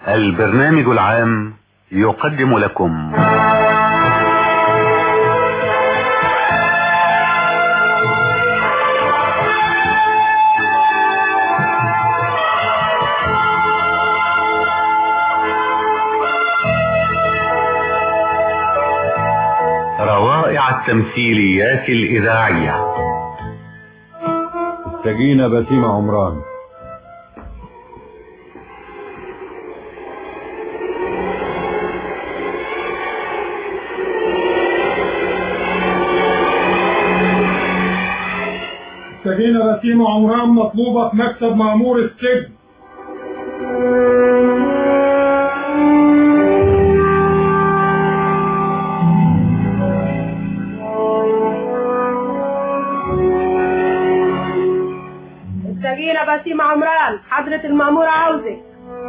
البرنامج العام يقدم لكم روائع التمثيليات الإذاعية سجينة بسيمة عمران سجينة بسيمة عمران مطلوبة في مكتب مأمور السجن السجينة بسيمة عمران حضرة المأمور عاوزك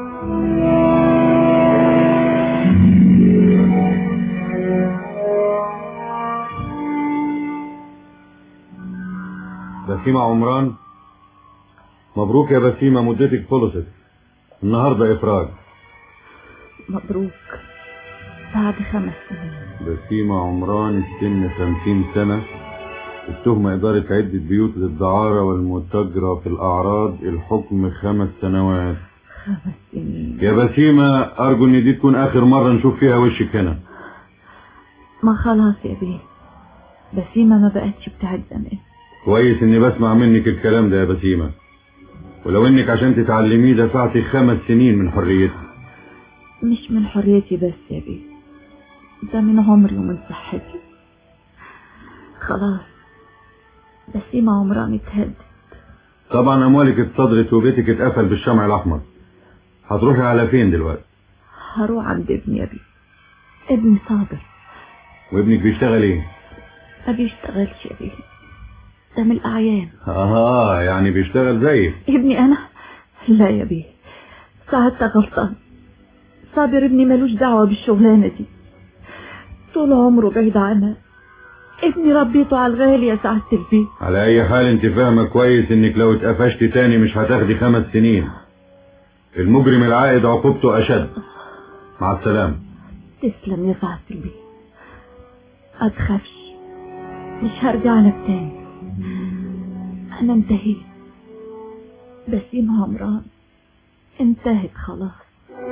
بسيمة عمران مبروك يا بسيمة مدتك خلصت النهاردة إفراج مبروك بعد خمس سنين بسيمة عمران السن خمسين سنة التهمة إدارة عدة بيوت للدعارة والمتاجرة في الأعراض الحكم خمس سنوات خمس سنين يا بسيمة أرجو إن دي تكون آخر مرة نشوف فيها وشك هنا ما خلاص يا بيه بسيمة ما بقتش بتاعت زمان كويس إني بسمع منك الكلام ده يا بسيمة ولو إنك عشان تتعلميه دفعتي خمس سنين من حريتك مش من حريتي بس يا بيه ده من عمري ومن صحتي خلاص بسيمة عمران اتهدت طبعا أموالك اتصدرت وبيتك اتقفل بالشمع الأحمر هتروحي على فين دلوقتي هروح عند ابني يا بيه ابني صابر وابنك بيشتغل ايه ما بيشتغلش يا بيه ده من الأعيان اه يعني بيشتغل زيك ابني أنا لا يا بيه سعادتك غلطان صابر ابني ملوش دعوة بالشغلانة دي طول عمره بعيد عنها ابني ربيته على الغالي يا سعادة البيت على اي حال انت فاهمة كويس انك لو اتقفشت تاني مش هتاخدي خمس سنين المجرم العائد عقوبته اشد مع السلامة تسلم يا سعادة البيت ما تخافش مش هرجع لك تاني انا انتهيت بسيمة عمران انتهت خلاص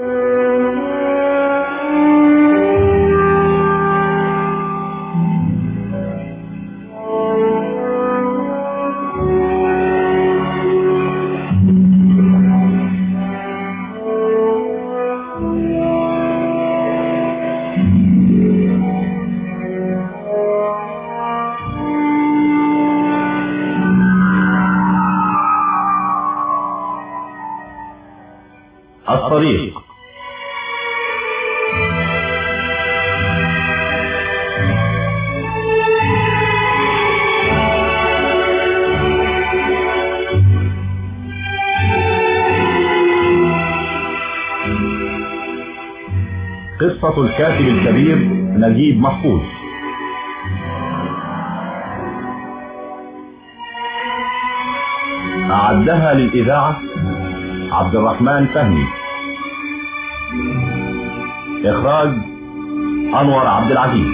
الطريق قصة الكاتب الكبير نجيب محفوظ أعدها للإذاعة عبد الرحمن فهمي إخراج أنور عبد العزيز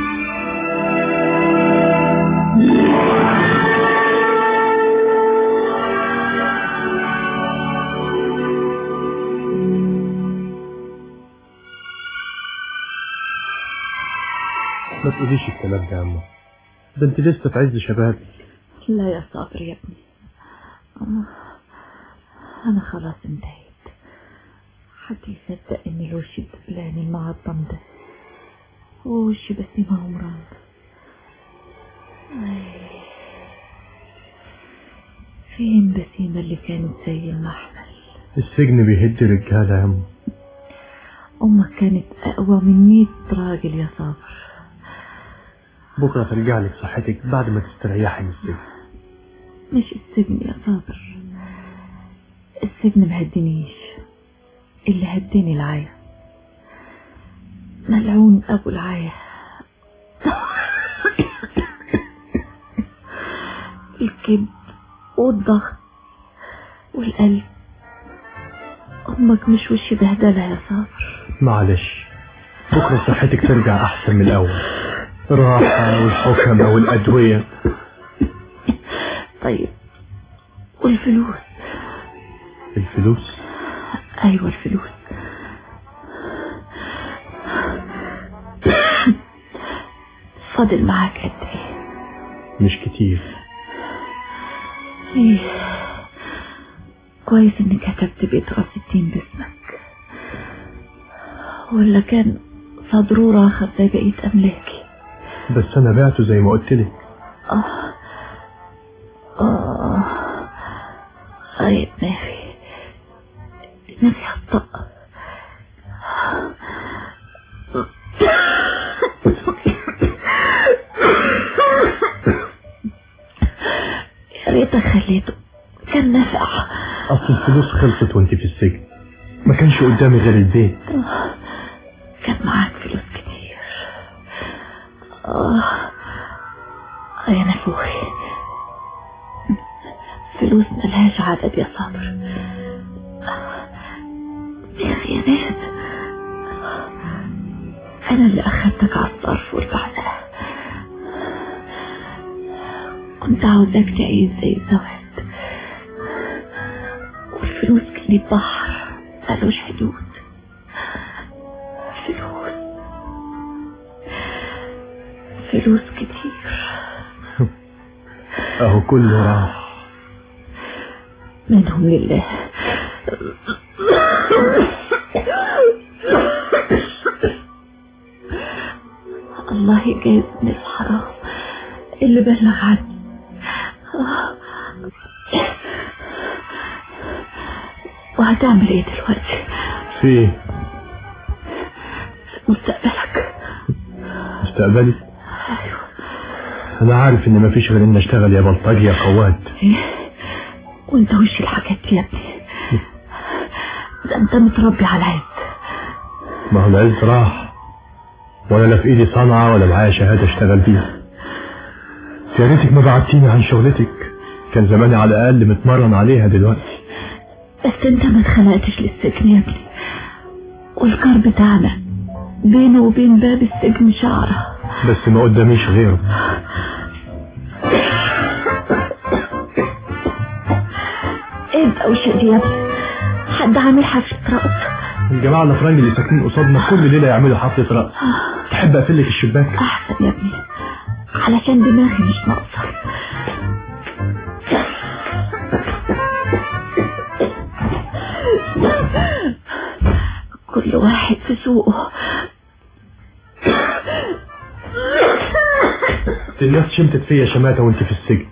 ما تقوليش الكلام ده يا عم ده انت لسه في عز شبابك لا يا صابر يا ابني أنا- انا خلاص انتهيت حد يصدق ان الوش الدبلاني المعظم ده هو وش بسيمة عمران أي. فين بسيمة اللي كانت زي المحمل السجن بيهد رجاله يا عم امك كانت اقوى من مية راجل يا صابر بكره ترجع لك صحتك بعد ما تستريحي من السجن مش السجن يا صابر السجن مهدنيش اللي هدني العاية ملعون ابو العاية الكبد والضغط والقلب أمك مش وشي بهدلة يا صابر معلش بكرة صحتك ترجع أحسن من الأول الراحة والحكمة والأدوية طيب والفلوس الفلوس أيوة الفلوس فاضل معاك قد ايه مش كتير ايه كويس انك كتبت بيت راس الدين باسمك ولا كان صدره راخر زي بقية أملاكي بس أنا بعته زي ما قلت لك آه آه آه يا دماغي دماغي هتطق يا ريتك خليته كان نافع أصل الفلوس خلصت وانت في السجن ما كانش قدامي غير البيت كان معاك فلوس كتير آه آه يا نفوخي فلوس ملهاش عدد يا صابر يا خيانات أنا اللي أخدتك على الصرف والبعزة كنت عاوزاك تعيش زي الزواج والفلوس كانت بحر ملوش حدود فلوس فلوس كتير أهو كله راح منهم لله الله يجازي من الحرام اللي بلغ عني وهتعمل ايه دلوقتي في إيه؟ مستقبلك مستقبلي أنا عارف إن مفيش غير إن أشتغل يا بلطجي يا قواد ايه وانت وش الحاجات دي يا ابني ده انت متربي على عز ما هو العز راح ولا لا في ايدي صنعة ولا معايا شهادة اشتغل بيها يا ريتك ما بعتيني عن شغلتك كان زماني على الأقل متمرن عليها دلوقتي بس انت ما اتخلقتش للسجن يا ابني والكار بتاعنا بينه وبين باب السجن شعرة بس ما قداميش غيره ايه الدوشة دي يا ابني حد عامل حفلة رقص الجماعة الأفرنج اللي ساكنين قصادنا كل ليلة يعملوا حفلة رقص تحب أقفل لك الشباك احسن يا ابني علشان دماغي مش ناقصة كل واحد في سوقه الناس شمتت فيا شماتة وانت في السجن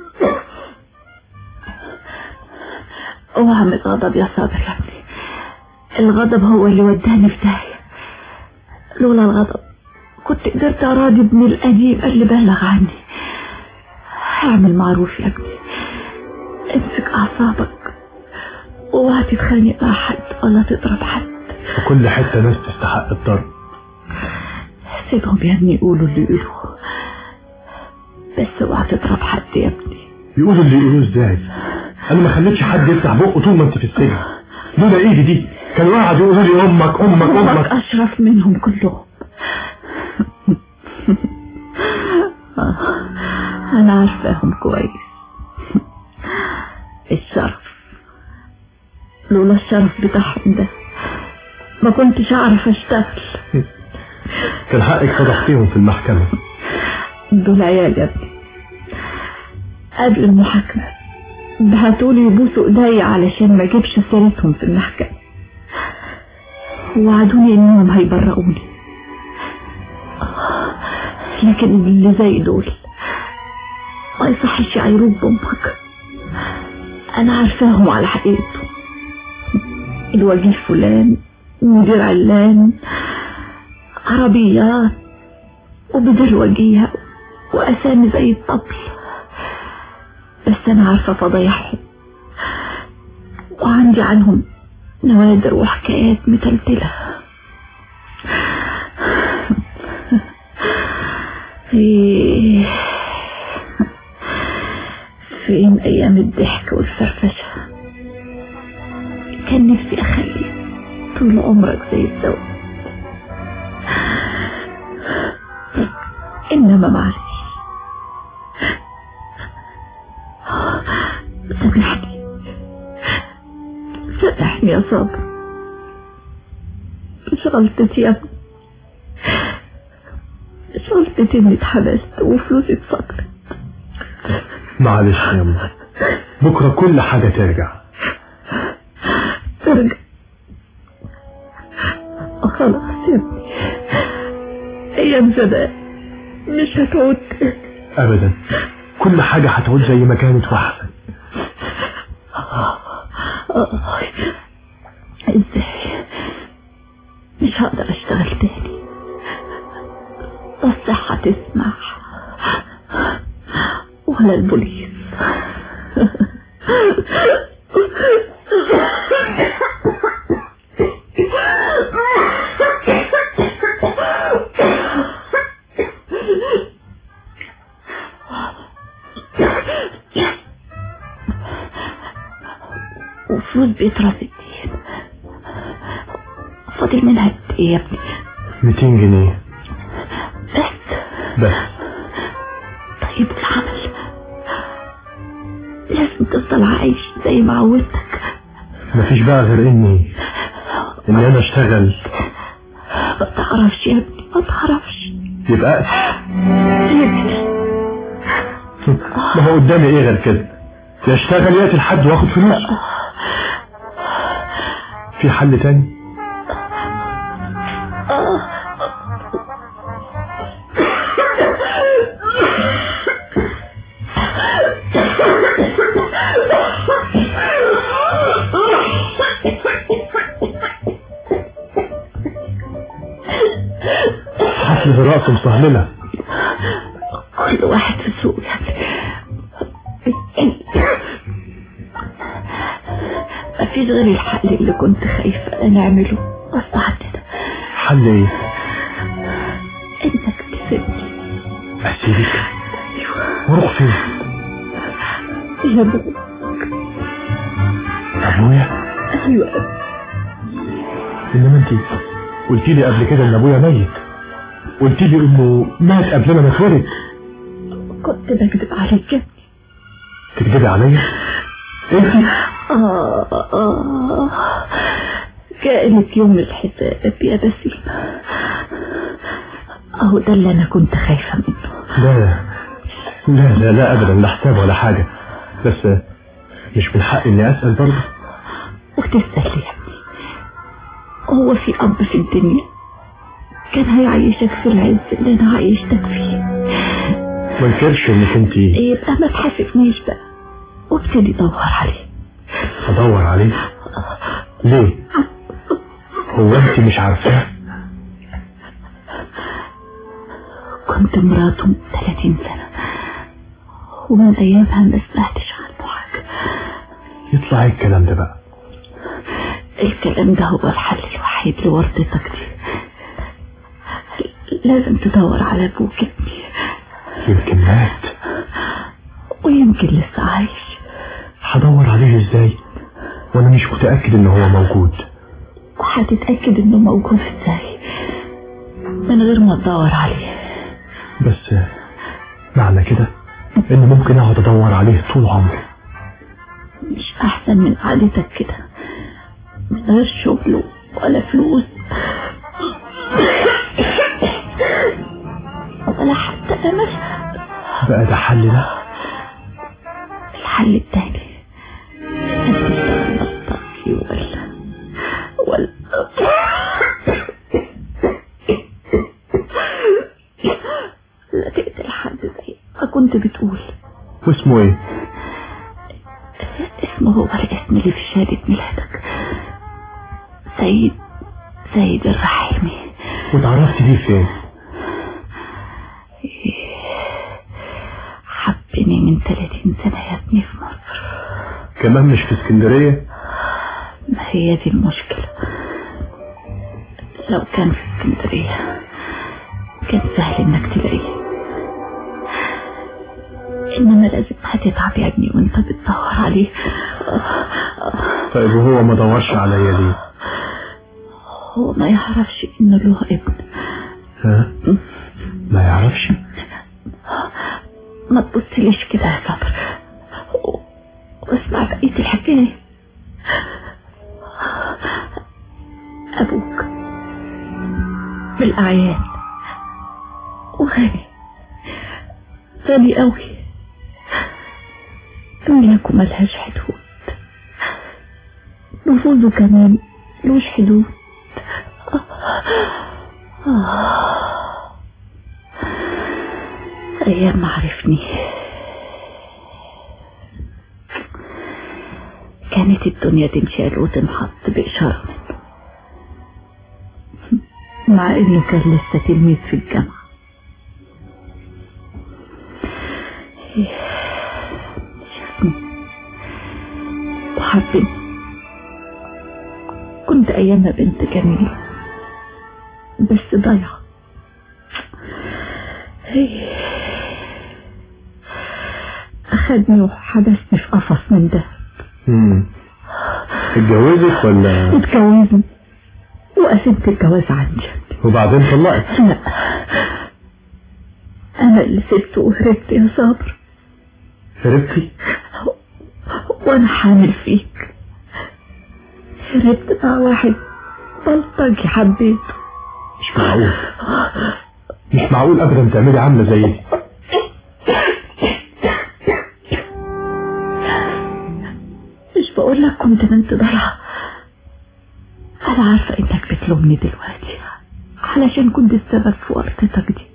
اوعى من الغضب يا صابر يا ابني الغضب هو اللي وداني في داهية لولا الغضب كنت قدرت اراضي ابني القديم اللي بلغ عني اعمل معروف يا ابني امسك اعصابك اوعى تتخانق مع حد ولا تضرب حد في كل حتة ناس تستحق الضرب سيبهم يا ابني يقولوا اللي يقولوه بس اوعى تضرب حد يا ابني يقولوا اللي يقولوه ازاي انا ما خليتش حد يفتح بقه طول ما انت في السجن لولا ايدي دي كانوا قاعد يقولوا لي امك امك امك امك اشرف منهم كلهم انا عارفاهم كويس الشرف لولا الشرف بتاعهم ده ما كنتش اعرف اشتغل كان حقك فضحتيهم في المحكمة دول عيال يا ابني قبل المحاكمة بعتولي يبوسوا ايديا علشان ما اجيبش سيرتهم في المحكمة ووعدوني انهم هيبرئوني لكن اللي زي دول ما يصحش يعيروك بامك انا عارفاهم على حقيقتهم الوجيه فلان مدير علان عربيات وبدر وجيه واسامي زي الطبل بس انا عارفه فضايحهم وعندي عنهم نوادر وحكايات متلتله في فين ايام الضحك والفرفشه كان نفسي اخلي طول عمرك زي الزوج انما معلش سامحني سامحني يا صابر مش غلطتي يا ابني مش غلطتي اني اتحبست وفلوسي اتفضلت معلش يا أمي بكرة كل حاجة ترجع ترجع خلاص يا ابني ايام زمان مش هتعود تاني. أبدا كل حاجة هتعود زي ما كانت وأحسن آه. ازاي مش هقدر اشتغل تاني الصحة تسمح ولا البوليس وفلوس بيت راس الدين فاضل منها قد ايه يا ابني 200 جنيه بس بس طيب العمل لازم تفضل عايش زي ما عودتك مفيش بقى غير إني إني أنا أشتغل ما تعرفش يا ابني ما تعرفش يبقى أقسى يبني ما هو قدامي إيه غير كده يشتغل يقتل حد وآخد فلوس في حل تاني حفل الرقص مصهللة كل واحد في سوق مفيش غير الحل اللي كنت خايفة أنا أعمله غصب عننا حل إيه إنك تسيبني أسيبك وأروح فين يا ابوي أبويا أيوة إنما أنت قلت لي قبل كده إن أبويا ميت قلت لي إنه مات قبل ما نتولد كنت بكذب عليك يا ابني تكذبي عليا أنت آه آه جاءلك يوم الحساب يا بسيم أهو ده اللي أنا كنت خايفة منه لا لا لا لا أبدا لا حساب ولا حاجة بس مش من حقي إني أسأل برضه وتسأل يا ابني هو في أب في الدنيا كان هيعيشك في العز اللي أنا عايشتك فيه ما انكرش إنك أنت يبقى ما تحاسبنيش بقى وابتدي دور عليه أدور عليه ليه هو أنت مش عارفاه كنت مراته من 30 سنة ومن أيامها ما سمعتش عنه حاجة يطلع إيه الكلام ده بقى الكلام ده هو الحل الوحيد لورطتك دي لازم تدور على أبوك ابني يمكن مات ويمكن لسه عايش هدور عليه إزاي وأنا مش متأكد إن هو موجود وهتتأكد إنه موجود ازاي من غير ما تدور عليه بس معنى كده إن ممكن أقعد أدور عليه طول عمري مش أحسن من عادتك كده من غير شغل ولا فلوس ولا حتى أمل بقى ده حل ده الحل التاني انك تشتغل نصطاكي ولا ولا لا تقتل حد زي ما كنت بتقول واسمه إيه اسمه هو الاسم اللي في شهادة ميلادك سيد سيد الرحيمي واتعرفت بيه فين حبني من 30 سنة يا ابني في مصر كمان مش في اسكندرية ما هي دي المشكلة لو كان في اسكندرية كان سهل انك تلاقيه انما لازم هتتعب يا ابني وانت بتدور عليه طيب وهو ما دورش عليا ليه هو ما يعرفش انه له ابن ها ما يعرفش ما تبصليش كده يا صبر و- واسمع بقية الحكاية أبوك بالأعيان وغني غني قوي أملاكه ملهاش حدود نفوذه كمان ملوش حدود أيام ما عرفني كانت الدنيا تنشال وتنحط بإشارة منه مع إنه كان لسه تلميذ في الجامعة شافني وحبني كنت أيامها بنت جميلة بس ضايعة أخدني وحبسني في قفص من ده مم. اتجوزك ولا اتجوزني وقسمت الجواز عندي وبعدين طلقت لا أنا اللي سبته وهربت يا صابر هربتي وأنا حامل فيك هربت مع واحد بلطجي حبيته مش معقول مش معقول ابدا تعملي عامله زي دي مش بقول لك كنت بنت ضايعة أنا عارفة إنك بتلومني دلوقتي علشان كنت السبب في ورطتك دي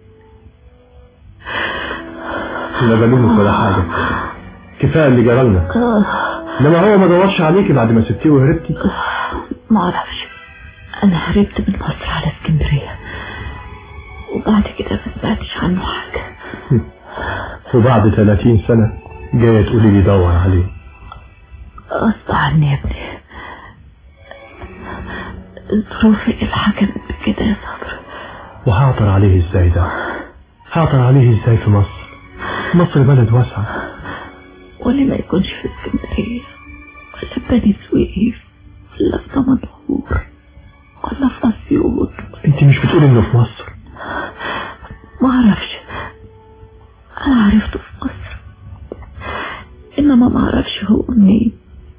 لا بلومك ولا حاجه كفايه اللي جرالنا آه انما هو ما دورش عليكي بعد ما سبتيه وهربتي ما اعرفش انا هربت من مصر على اسكندرية وبعد كده ما سمعتش عنه حاجة وبعد 30 سنه جايه تقولي لي دور عليه غصب عني يا ابني ظروفي اللي حكمت بكده يا صبر وهعطر عليه ازاي ده هعطر عليه ازاي في مصر مصر بلد واسعه واللي ما يكونش في اسكندرية ولا في بني سويف ولا في دمنهور ولا في اسيوط انت مش بتقولي انه في مصر ما اعرفش انا عرفته في مصر انما ما اعرفش هو منين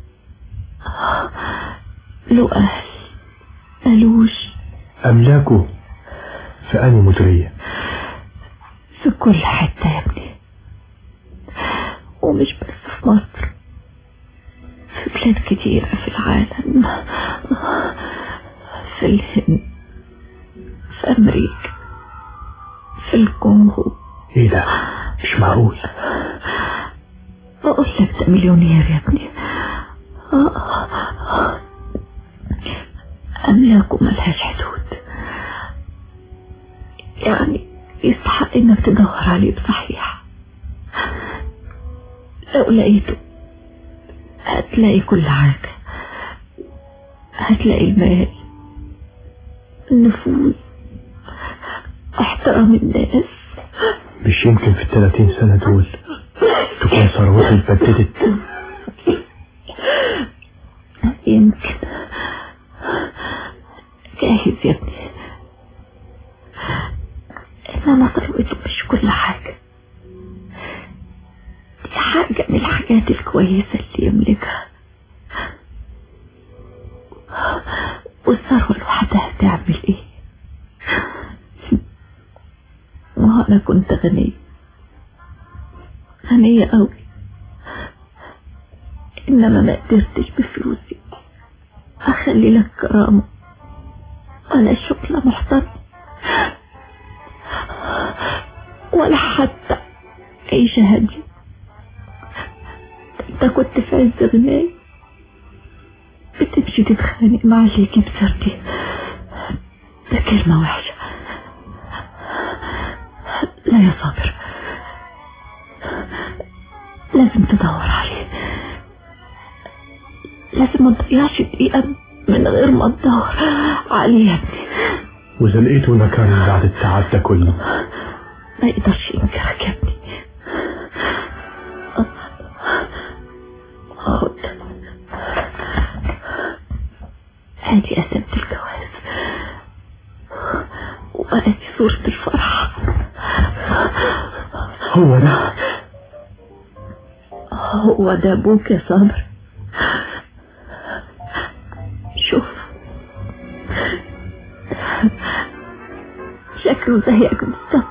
له اهل ملوش املاكه في انهي مديريه في كل حتة يا ابني ومش بس في مصر في بلاد كتيرة في العالم في الهند في أمريكا في الكونغو ايه ده مش معقول بقول لك ده مليونير يا ابني أملاكه ملهاش حدود يعني يستحق إنك تدور عليه بصحيح لو لقيته هتلاقي كل حاجة هتلاقي المال النفوذ احترام الناس مش يمكن في الثلاثين سنة دول تكون ثروتي اتبددت يمكن جاهز يا ابني انما ثروته مش كل حاجة دي حاجة من الحاجات الكويسة اللي يملكها والثروة لوحدها تعمل ايه ما انا كنت غنية غنية قوي انما ما قدرتش بفلوسي اخلي لك كرامة ولا شغلة محترمة ولا حتى عيشة هادية انت كنت في عز غناي بتمشي تتخانق مع اللي يجيب سيرتي ده كلمة وحشة لا يا صابر لازم تدور عليه لازم ما تضيعش دقيقة من غير ما تدور عليه يا ابني وإذا لقيته مكان بعد التعب ده كله ما يقدرش ينكرك يا ابني اقعد ادي قسمت الجواز وادي صورة الفرح هو ده هو ده ابوك يا صابر شوف شكله زيك بالظبط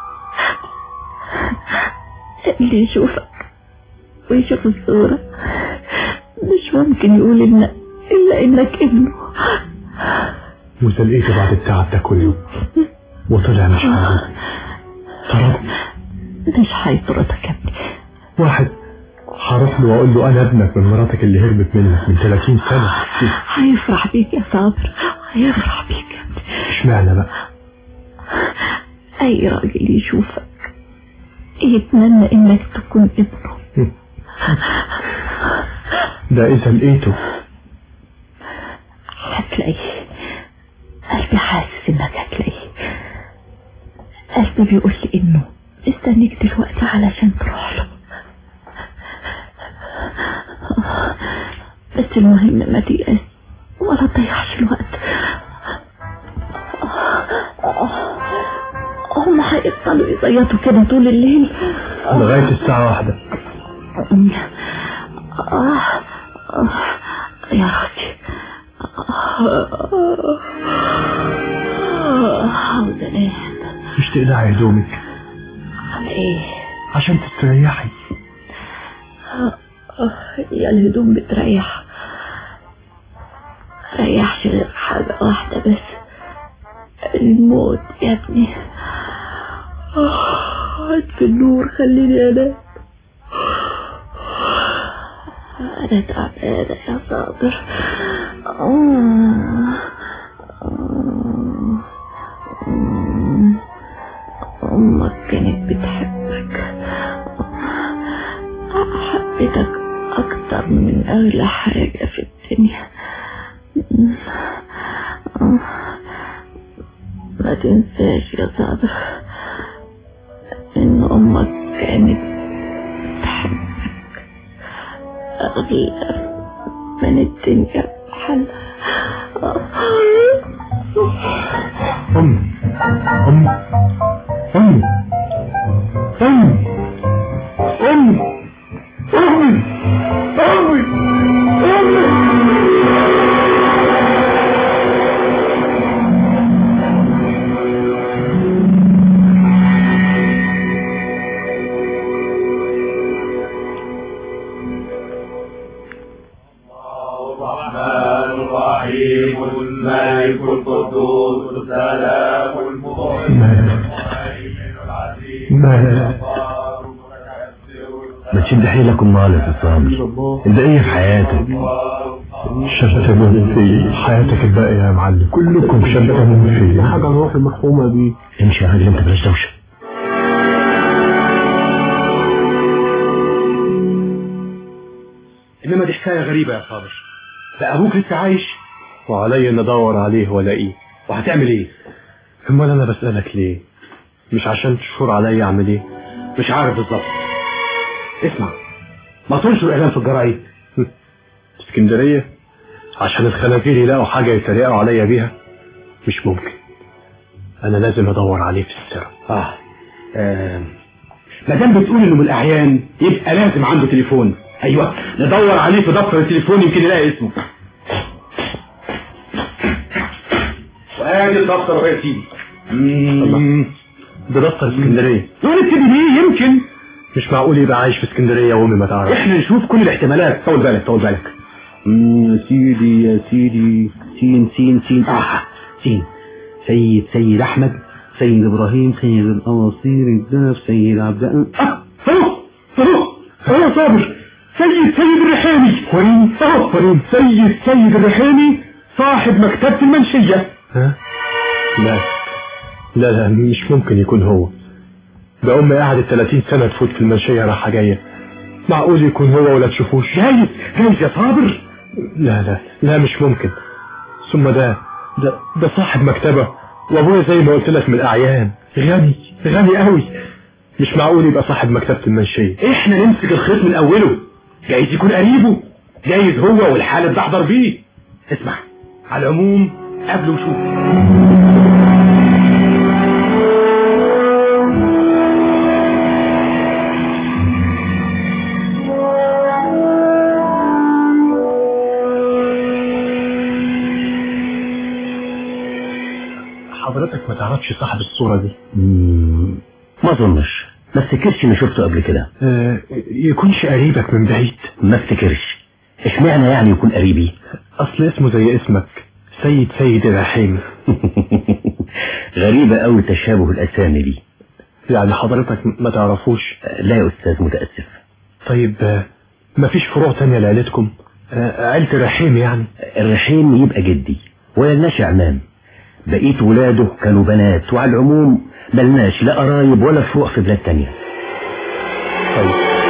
اللي يشوفك ويشوف الصورة مش ممكن يقول إن إلا إنك ابنه وزلقيته بعد التعب ده كله وطلع مش عارف طردني مش هيطردك يا ابني واحد هروح له واقول له انا ابنك من مراتك اللي هربت منك من 30 سنه هيفرح بيك يا صابر هيفرح بيك يا ابني اشمعنى بقى أي راجل يشوفك يتمنى إنك تكون ابنه ده اذا لقيته هتلاقيه قلبي حاسس إنك هتلاقيه قلبي بيقول لي إنه مستنيك دلوقتي علشان تروح له بس المهم ما تيأس ولا تضيعش الوقت هم هيفضلوا يزيطوا كده طول الليل لغايه الساعه واحدة آه آه يا راسي آه عاوز انام مش تقلعي هدومك على ايه عشان تستريحي يا الهدوم بتريح ريحش غير حاجة واحدة بس الموت يا ابني في النور خليني انام انا تعبانة يا صابر آه. آه. أمك كانت بتحبك حبيتك أكتر من أغلى حاجة في الدنيا ما تنساش يا صابر إن أمك كانت بتحبك أغلى من الدنيا بحالها امي امي امي امي امي امي امي امي الرحمن الرحيم الملك القدوس السلام المؤمن المهيمن العزيز ما ما تشد حيلك امال يا صابر انت ايه في حياتك شتموني في حياتك الباقية يا معلم كلكم شتموني في حاجة الروح المحكومة دي امشي يا راجل انت بلاش دوشه انما دي حكايه غريبه يا صابر ده ابوك لسه عايش وعلي ان ادور عليه والاقيه وهتعمل ايه امال انا بسألك ليه مش عشان تشور عليا اعمل ايه مش عارف بالظبط اسمع ما تنشر اعلان في الجرايد اسكندرية عشان الخنازير يلاقوا حاجة يتريقوا عليا بيها مش ممكن انا لازم ادور عليه في السر اه, آه. ما دام بتقول انه من الاعيان يبقى لازم عنده تليفون ايوه ندور عليه في دفتر التليفون يمكن يلاقي اسمه وادي الدفتر اهو يا سيدي الله. ده دفتر اسكندرية ونبتدي بيه يمكن مش معقول يبقى عايش في اسكندرية وامي ما تعرف احنا نشوف كل الاحتمالات طول بالك طول بالك يا سيدي يا سيدي سين سين سين آه. سين سيد سيد أحمد سيد إبراهيم سيد الأناصير الدهب سيد عبد اه اهو اهو اهو يا صابر سيد سيد الرحامي وريني اهو وريني سيد سيد الرحامي صاحب مكتبة المنشية ها لا لا لا مش ممكن يكون هو ده امي قعدت 30 سنة تفوت في المنشية رايحة جاية معقول يكون هو ولا تشوفوش جايز جايز يا صابر لا لا لا مش ممكن ثم ده ده ده صاحب مكتبة وابويا زي ما قلت لك من الاعيان غني غني قوي مش معقول يبقى صاحب مكتبة المنشية احنا نمسك الخيط من اوله جايز يكون قريبه جايز هو والحالة بتحضر بيه اسمع على العموم قبل وشوف حضرتك ما تعرفش صاحب الصورة دي مم، ما اظنش ما افتكرش اني شفته قبل كده آه يكونش قريبك من بعيد ما افتكرش اشمعنى يعني يكون قريبي اصل اسمه زي اسمك سيد سيد الرحيمي غريبة قوي تشابه الاسامي دي يعني حضرتك ما تعرفوش لا يا استاذ متأسف طيب آه، مفيش فروع تانية لعيلتكم آه، عيلة الرحيم يعني الرحيم يبقى جدي ويلناش عمام بقيت ولاده كانوا بنات وعلى العموم ملناش لا قرايب ولا فروع في بلاد تانية طيب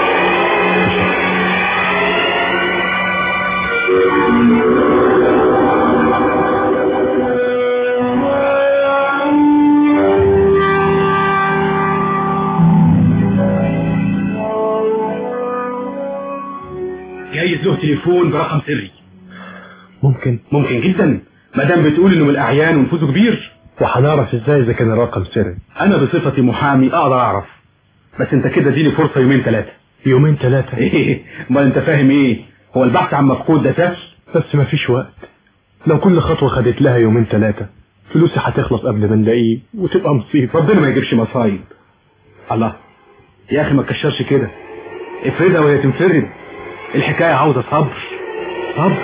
جايز له تليفون برقم سري ممكن ممكن جدا ما دام بتقول انه من الاعيان ونفوذه كبير وهنعرف ازاي اذا كان الرقم سري انا بصفتي محامي اقدر اعرف بس انت كده اديني فرصه يومين ثلاثه يومين ثلاثة ايه امال انت فاهم ايه هو البحث عن مفقود ده سهل بس مفيش وقت لو كل خطوة خدت لها يومين ثلاثة فلوسي هتخلص قبل ما نلاقيه وتبقى مصيبة ربنا ما يجيبش مصايب الله يا اخي ما تكشرش كده افردها وهي تنفرد الحكايه عاوزه صبر صبر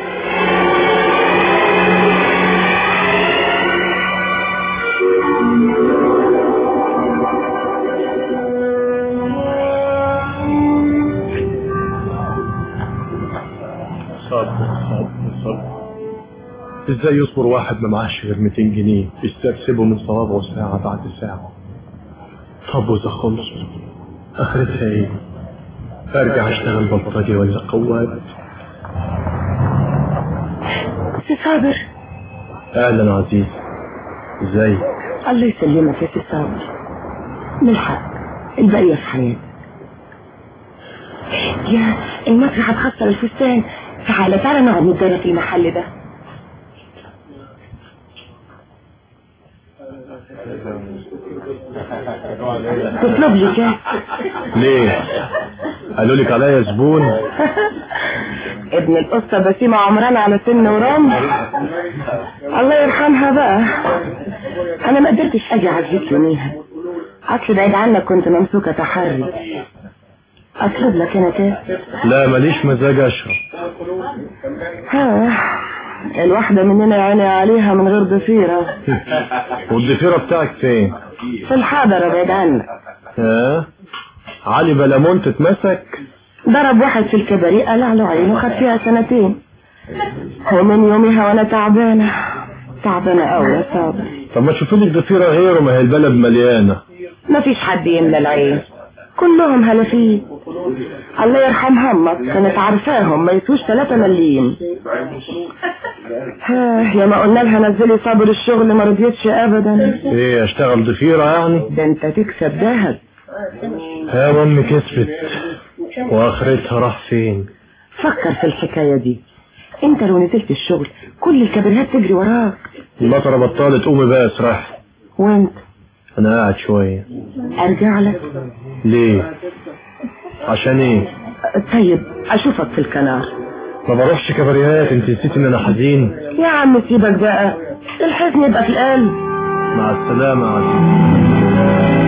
صبر صبر صبر ازاي يصبر واحد ما معاش غير 200 جنيه يستكسبه من صوابعه ساعة بعد ساعة طب واذا خلص اخرتها ايه ارجع اشتغل بلطجي ولا قواد سي صابر اهلا عزيز ازاي الله يسلمك يا سي صابر من الحق البقية في حياتك يا المسرح هتخسر الفستان تعالى تعالى نقعد ندانا في المحل ده تطلب لي كاس ليه قالوا لك عليا زبون ابن القصة بسيمة عمران على سن ورام الله يرحمها بقى انا ما قدرتش اجي اعزيك يوميها اصل بعيد عنك كنت ممسوكة تحري اطلب لك انا كاس لا ماليش مزاج اشرب ها الواحدة مننا يعني عليها من غير ضفيرة والضفيرة بتاعك فين في الحاضرة بعيد عنك ها علي بلامونت اتمسك ضرب واحد في الكباريه قلع له عينه خد فيها سنتين ومن يومها وانا تعبانة تعبانة قوي يا صابر طب ما تشوفي لك ضفيرة غيره ما هي البلد مليانة مفيش حد يملى العين كلهم هلفين الله يرحم همك كانت عارفاهم ما يسوش ثلاثة مليين ها يا ما قلنا لها نزلي صابر الشغل ما رضيتش ابدا ايه اشتغل ضفيرة يعني ده انت تكسب دهب يا مامي كسبت واخرتها راح فين فكر في الحكاية دي انت لو نزلت الشغل كل الكبريات تجري وراك المطرة بطلت قومي بقى اسرح وانت انا قاعد شوية ارجع لك ليه عشان ايه طيب اشوفك في الكنار ما بروحش كباريهات انت نسيت ان انا حزين يا عم سيبك بقى الحزن يبقى في القلب مع السلامة يا عزيز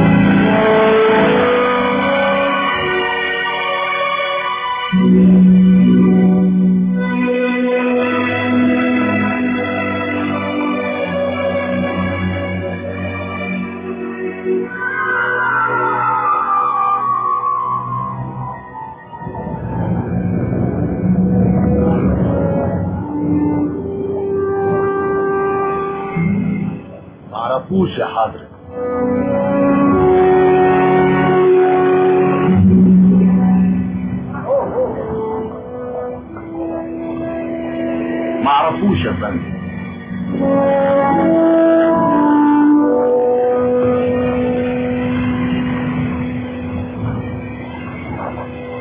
معرفوش يا حضرتك معرفوش يا فندم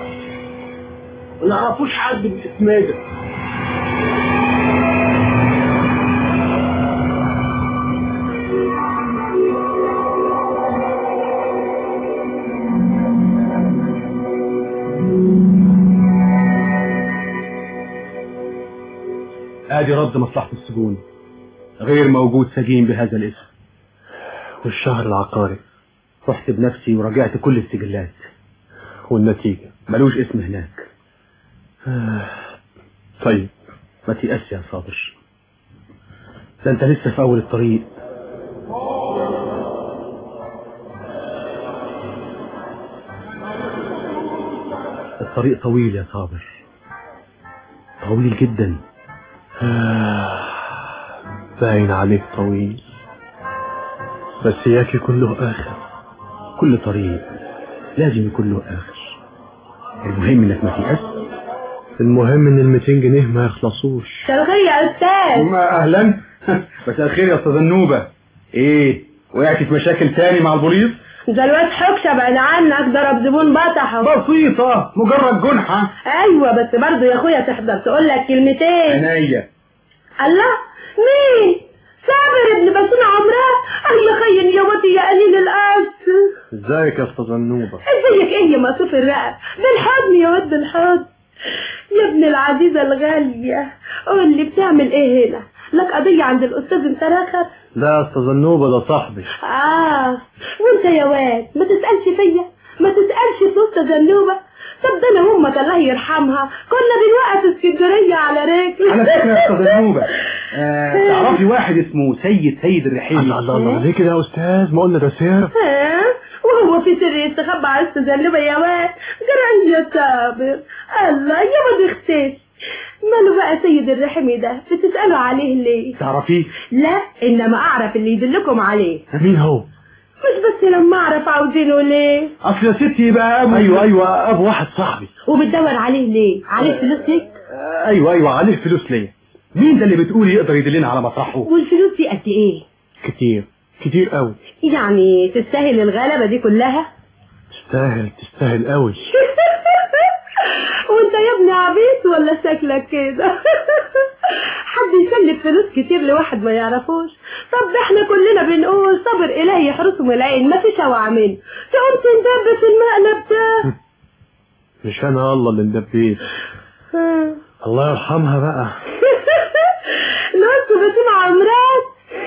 ما نعرفوش حد باسم ده ادي رد مصلحة السجون غير موجود سجين بهذا الاسم والشهر العقاري رحت بنفسي وراجعت كل السجلات والنتيجة ملوش اسم هناك طيب ما تيأس يا صابر ده انت لسه في اول الطريق الطريق طويل يا صابر طويل جدا باين عليك طويل بس ياك يكون له آخر كل طريق لازم يكون له اخر المهم انك ما تيأس المهم ان ال 200 جنيه ما يخلصوش مساء الخير يا استاذ ما اهلا مساء الخير يا استاذ النوبة ايه وقعت في مشاكل تاني مع البوليس ده الواد حكشة بعد عنك ضرب زبون بطحه بسيطة مجرد جنحة ايوه بس برضه يا اخويا تحضر تقول لك كلمتين عينيا الله مين صابر ابن بسون عمران الله خين يا وطي يا قليل القصد ازيك يا استاذ النوبة ازيك ايه يا مصروف الرقب بالحضن يا ود بالحضن يا ابن العزيزة الغالية قول لي بتعمل ايه هنا لك قضية عند الأستاذ انت رخر لا يا استاذ النوبة ده صاحبي آه وانت يا واد ما تسألش فيا ما تسألش في أستاذ النوبة طب ده انا امك الله يرحمها كنا بنوقف اسكندرية على رجل على فكرة يا استاذ النوبة آه تعرفي واحد اسمه سيد سيد الرحيمي الله الله الله ليه كده يا استاذ ما قلنا ده سير ها وهو في سر يستخبى على التزلبة يا واد جرى يا صابر الله يا ما تختش ماله بقى سيد الرحمي ده بتسألوا عليه ليه تعرفيه لا انما اعرف اللي يدلكم عليه مين هو مش بس لما اعرف عاوزينه ليه اصل يا ستي يبقى ابو ايوه ايوه ابو واحد صاحبي وبتدور عليه ليه عليه فلوس هيك آه، ايوه ايوه عليه فلوس ليا مين ده اللي بتقولي يقدر يدلنا على مطرحه والفلوس دي قد ايه كتير كتير قوي يعني تستاهل الغلبة دي كلها تستاهل تستاهل قوي وانت يا ابني عبيط ولا شكلك كده حد يسلف فلوس كتير لواحد ما يعرفوش طب ده احنا كلنا بنقول صبر الهي يحرسهم العين ما فيش اوعى منه تقوم تندب في المقلب ده مش انا الله اللي اندبيت الله يرحمها بقى نص بسيم عمران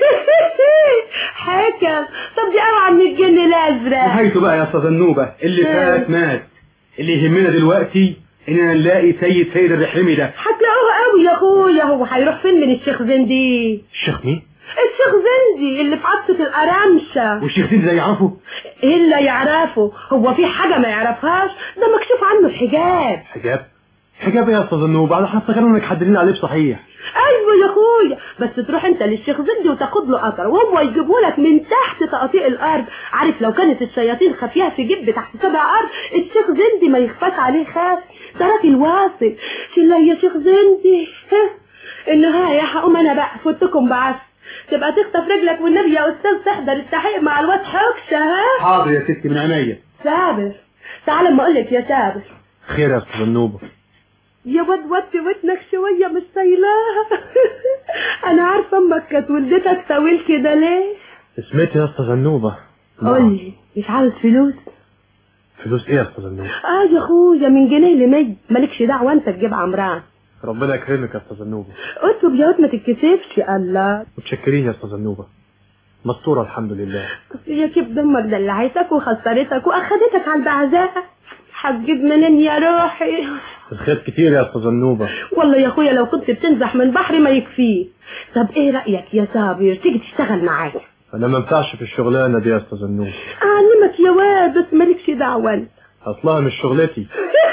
حكم طب دي اوعى من الجن الازرق نهايته بقى يا استاذ النوبة اللي فات مات اللي يهمنا دلوقتي اننا نلاقي سيد سيد الرحيمي ده هتلاقوه قوي يا اخويا هو هيروح فين من الشيخ زندي الشيخ مين الشيخ زندي اللي في عطسة القرامشة والشيخ زيد ده يعرفه ايه اللي يعرفه هو في حاجة ما يعرفهاش ده مكشوف عنه الحجاب حجاب حجاب ايه يا استاذ النوبة احنا افتكرنا انك حددين عليه بصحيح ايوه يا اخويا بس تروح انت للشيخ زندي وتاخد له قطر وهو يجيبه لك من تحت تقاطيع الارض عارف لو كانت الشياطين خفيها في جيب تحت سبع ارض الشيخ زندي ما يخفاش عليه خاف ده راجل واصل شلا يا شيخ زندي ها النهاية هقوم انا بقى فوتكم بعث تبقى تخطف رجلك والنبي يا استاذ تحضر التحقيق مع الواد حكشة ها حاضر يا ستي من عينيا سابر تعال اما اقول لك يا سابر خير يا استاذ النوبة يا واد وطي ودنك شوية مش سايلاها انا عارفة امك كانت ولدتك طويل كده ليه اسمتي يا استاذ النوبة قول لي مش عاوز فلوس فلوس ايه يا استاذ النوبة اه يا اخويا من جنيه لمية مالكش دعوة انت تجيب عمران ربنا يكرمك يا استاذ النوبة اطلب يا واد ما تتكسفش الله متشكرين يا استاذ النوبة مستورة الحمد لله يا كيف دمك دلعتك وخسرتك واخدتك على البعزاء هتجيب منين يا روحي الخير كتير يا استاذ النوبة والله يا اخويا لو كنت بتنزح من بحر ما يكفيه طب ايه رأيك يا صابر تيجي تشتغل معايا انا ما ينفعش في الشغلانة دي يا استاذ النوبة اعلمك يا واد بس مالكش دعوة انت اصلها مش شغلتي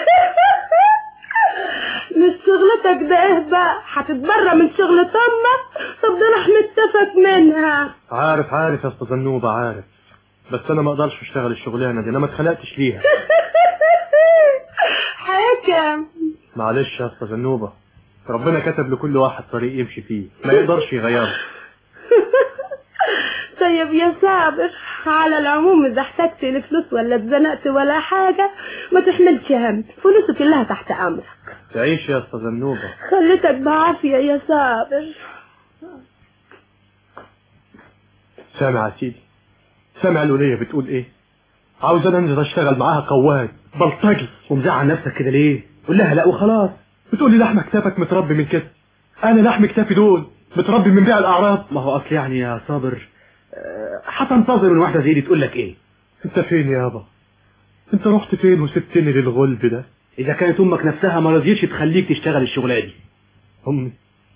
مش شغلتك ده ايه بقى هتتبرى من شغلة امك طب ده راح متفق منها عارف عارف يا استاذ النوبة عارف بس انا ما اقدرش اشتغل الشغلانة دي انا ما اتخلقتش ليها حكم معلش يا استاذ النوبة ربنا كتب لكل واحد طريق يمشي فيه ما يقدرش يغيره طيب يا صابر على العموم اذا احتجت لفلوس ولا اتزنقت ولا حاجة ما تحملش هم فلوسك كلها تحت امرك تعيش يا استاذ النوبة خليتك بعافية يا صابر سامع يا سيدي سامع الولية بتقول ايه عاوز انا انزل اشتغل معاها قواد بلطجي ومزعل نفسك كده ليه قول لها لا وخلاص بتقول لي لحمة كتافك متربي من كده انا لحم كتافي دول متربي من بيع الاعراض ما هو اصل يعني يا صابر آه، هتنتظر من واحده زي دي تقول لك ايه انت فين يابا انت رحت فين وسبتني للغلب ده اذا كانت امك نفسها ما رضيتش تخليك تشتغل الشغلانه دي امي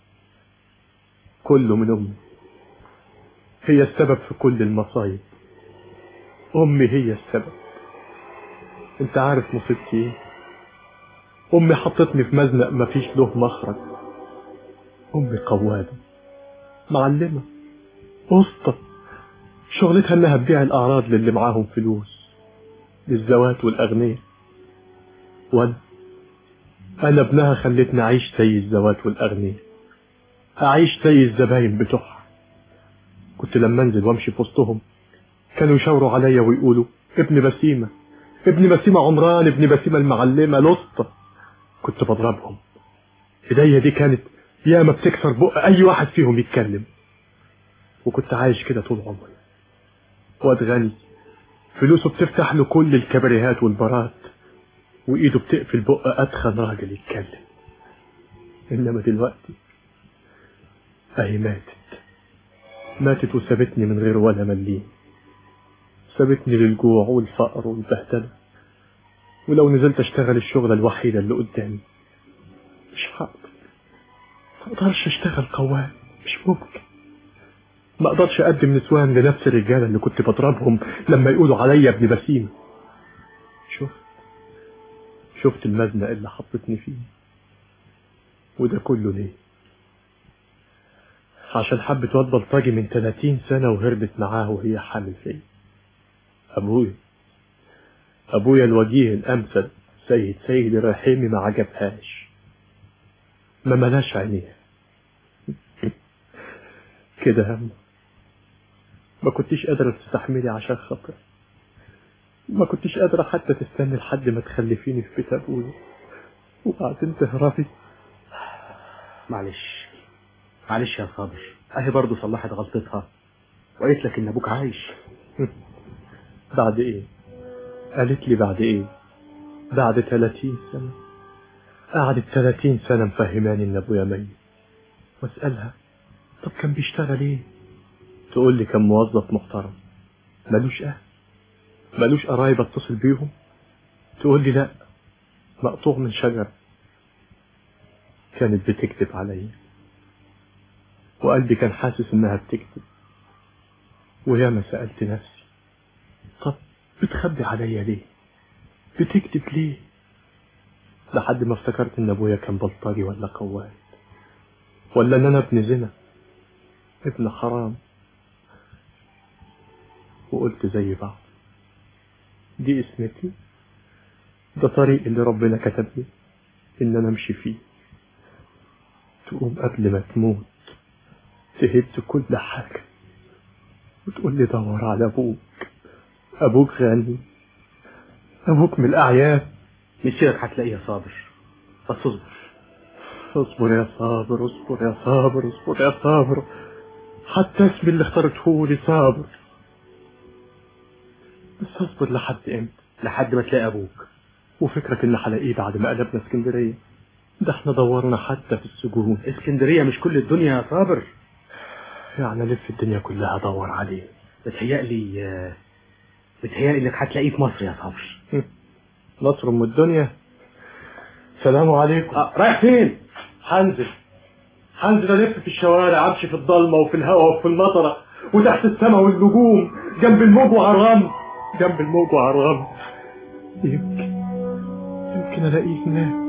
كله من امي هي السبب في كل المصايب امي هي السبب انت عارف مصيبتي ايه امي حطتني في مزنق مفيش له مخرج امي قوادة معلمة اسطى شغلتها انها تبيع الاعراض للي معاهم فلوس للزوات والاغنياء وانا انا ابنها خلتني اعيش زي الزوات والاغنياء اعيش زي الزباين بتوعها كنت لما انزل وامشي في وسطهم كانوا يشاوروا عليا ويقولوا ابن بسيمة ابن بسيمة عمران ابن بسيمة المعلمة الاسطى كنت بضربهم ايديا دي كانت ياما بتكسر بق اي واحد فيهم يتكلم وكنت عايش كده طول عمري واد غني فلوسه بتفتح له كل الكباريهات والبارات وايده بتقفل بق اتخن راجل يتكلم انما دلوقتي اهي ماتت ماتت وسابتني من غير ولا مليم سابتني للجوع والفقر والبهدله ولو نزلت اشتغل الشغلة الوحيدة اللي قدامي مش هقدر ما اقدرش اشتغل قوام مش ممكن ما اقدرش اقدم نسوان لنفس الرجالة اللي كنت بضربهم لما يقولوا عليا ابن بسيمة شفت شفت المزنق اللي حطتني فيه وده كله ليه عشان حبت واد بلطجي من 30 سنة وهربت معاه وهي حامل فيا ابويا ابويا الوجيه الامثل سيد سيد الرحيمي ما عجبهاش ما ملاش عينيها كده هم ما كنتش قادرة تستحملي عشان خاطر ما كنتش قادرة حتى تستني لحد ما تخلفيني في بيت ابويا وبعدين تهربي معلش معلش يا صابر اهي برضه صلحت غلطتها وقالت لك ان ابوك عايش بعد ايه قالت لي بعد ايه بعد 30 سنة قعدت 30 سنة مفهماني ان ابويا ميت واسألها طب كان بيشتغل ايه تقول لي كان موظف محترم ملوش اهل ملوش قرايب اتصل بيهم تقول لي لا مقطوع من شجرة كانت بتكذب عليا وقلبي كان حاسس انها بتكذب وياما سألت نفسي طب بتخبي عليا ليه بتكذب ليه لحد ما افتكرت ان ابويا كان بلطجي ولا قواد ولا ان انا ابن زنا ابن حرام وقلت زي بعض دي اسمتي ده طريق اللي ربنا كتب لي ان انا امشي فيه تقوم قبل ما تموت تهد كل حاجة وتقول لي دور على ابوك ابوك غني ابوك من الاعيان مسيرك هتلاقيه يا صابر بس اصبر اصبر يا صابر اصبر يا صابر اصبر يا صابر حتى اسمي اللي اخترته لي صابر بس اصبر لحد امتى لحد ما تلاقي ابوك وفكرك ان هلاقيه بعد ما قلبنا اسكندريه ده احنا دورنا حتى في السجون اسكندريه مش كل الدنيا يا صابر يعني الف الدنيا كلها ادور عليه بتهيألي آه، بتهيألي انك هتلاقيه في مصر يا صابر مصر ام الدنيا سلام عليكم آه، رايح فين هنزل هنزل الف في الشوارع امشي في الضلمه وفي الهواء وفي المطره وتحت السماء والنجوم جنب الموج وعلى الرمل جنب الموج وعلى الرمل يمكن يمكن الاقيه هناك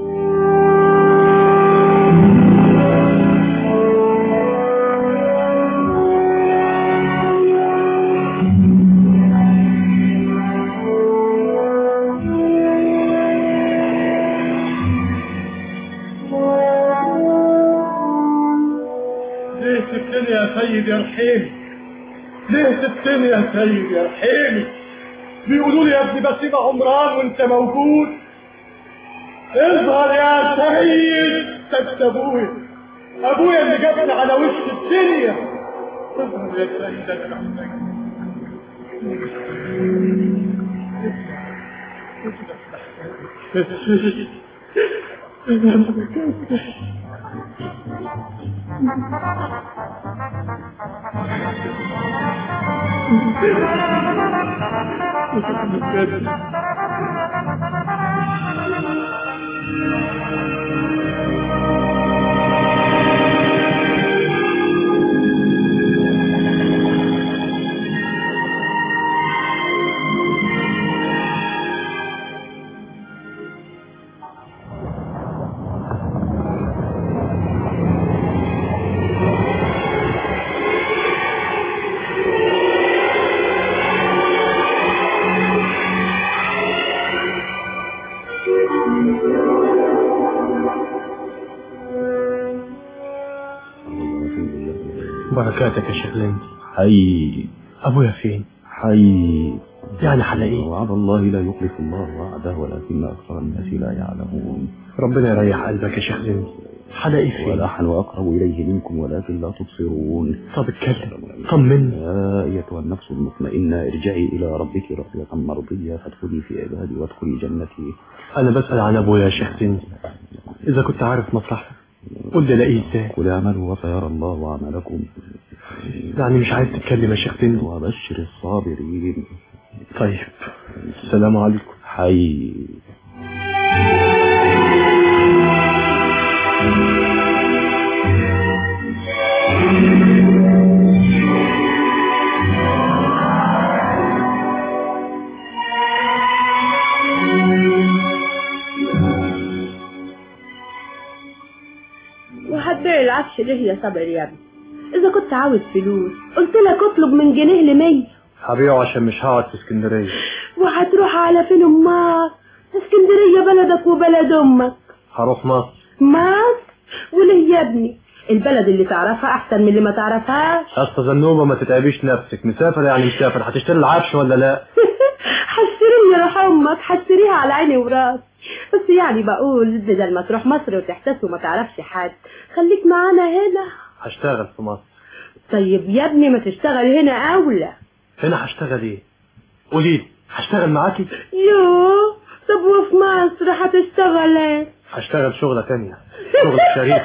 ليه سبتني يا سيد يا رحيمي ليه سبتني يا سيد يا رحيمي بيقولوا لي يا ابني بسيب عمران وانت موجود اظهر يا سيد سبت ابويا ابويا اللي جابني على وش الدنيا اظهر يا سيد انا محتاج بركاتك يا شيخ لندي حي ابويا فين حي يعني حلاقيه وعد الله لا يخلف الله وعده ولكن أكثر الناس لا يعلمون ربنا يريح قلبك يا شيخ لندي حلاقيه فين ونحن أقرب إليه منكم ولكن لا تبصرون طب اتكلم طمني يا أيتها النفس المطمئنة ارجعي إلى ربك راضية مرضية فادخلي في عبادي وادخلي جنتي انا بسأل عن ابويا يا شيخ لندي اذا كنت عارف مصلحته قول لي الاقيه ازاي قل اعملوا وسيرى الله عملكم يعني مش عايز تتكلم يا شيخ لندي وبشر الصابرين طيب السلام عليكم حي وهتبيع العفش ليه يا صابر يا ابني اذا كنت عاوز فلوس قلت لك اطلب من جنيه لمية هبيعه عشان مش هقعد في اسكندريه وهتروح على فين امال اسكندريه بلدك وبلد امك هروح مصر مصر وليه يا ابني البلد اللي تعرفها احسن من اللي ما تعرفهاش اسطى زنوبه ما تتعبيش نفسك مسافر يعني مسافر هتشتري العفش ولا لا حشريني روح امك حشريها على عيني وراسي بس يعني بقول بدل ما تروح مصر وتحتس وما تعرفش حد خليك معانا هنا هشتغل في مصر طيب يا ابني ما تشتغل هنا اولى هنا هشتغل ايه قولي لي هشتغل معاكي يوه طب وفي مصر هتشتغل ايه هشتغل شغلة تانية شغل شريف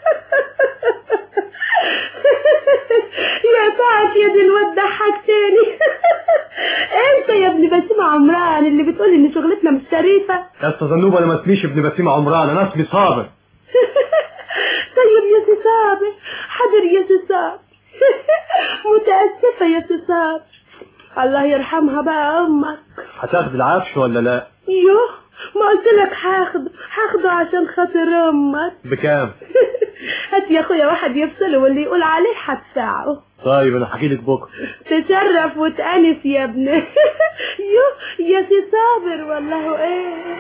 يا ساعة يا دي الواد ضحكتني انت يا ابني بسيم عمران اللي بتقول ان شغلتنا مش شريفة يا اسطى زنوبه انا ما اسميش ابن بسيم عمران انا اسمي صابر طيب يا سي صابر حاضر يا سي صابر متأسفة يا سي صابر الله يرحمها بقى امك هتاخد العفش ولا لا يوه ما قلت لك هاخده هاخده عشان خاطر امك بكام هات يا اخويا واحد يفصله واللي يقول عليه هدفعه طيب انا هحكي لك بكره تشرف وتأنس يا ابني يوه يا سي صابر والله ايه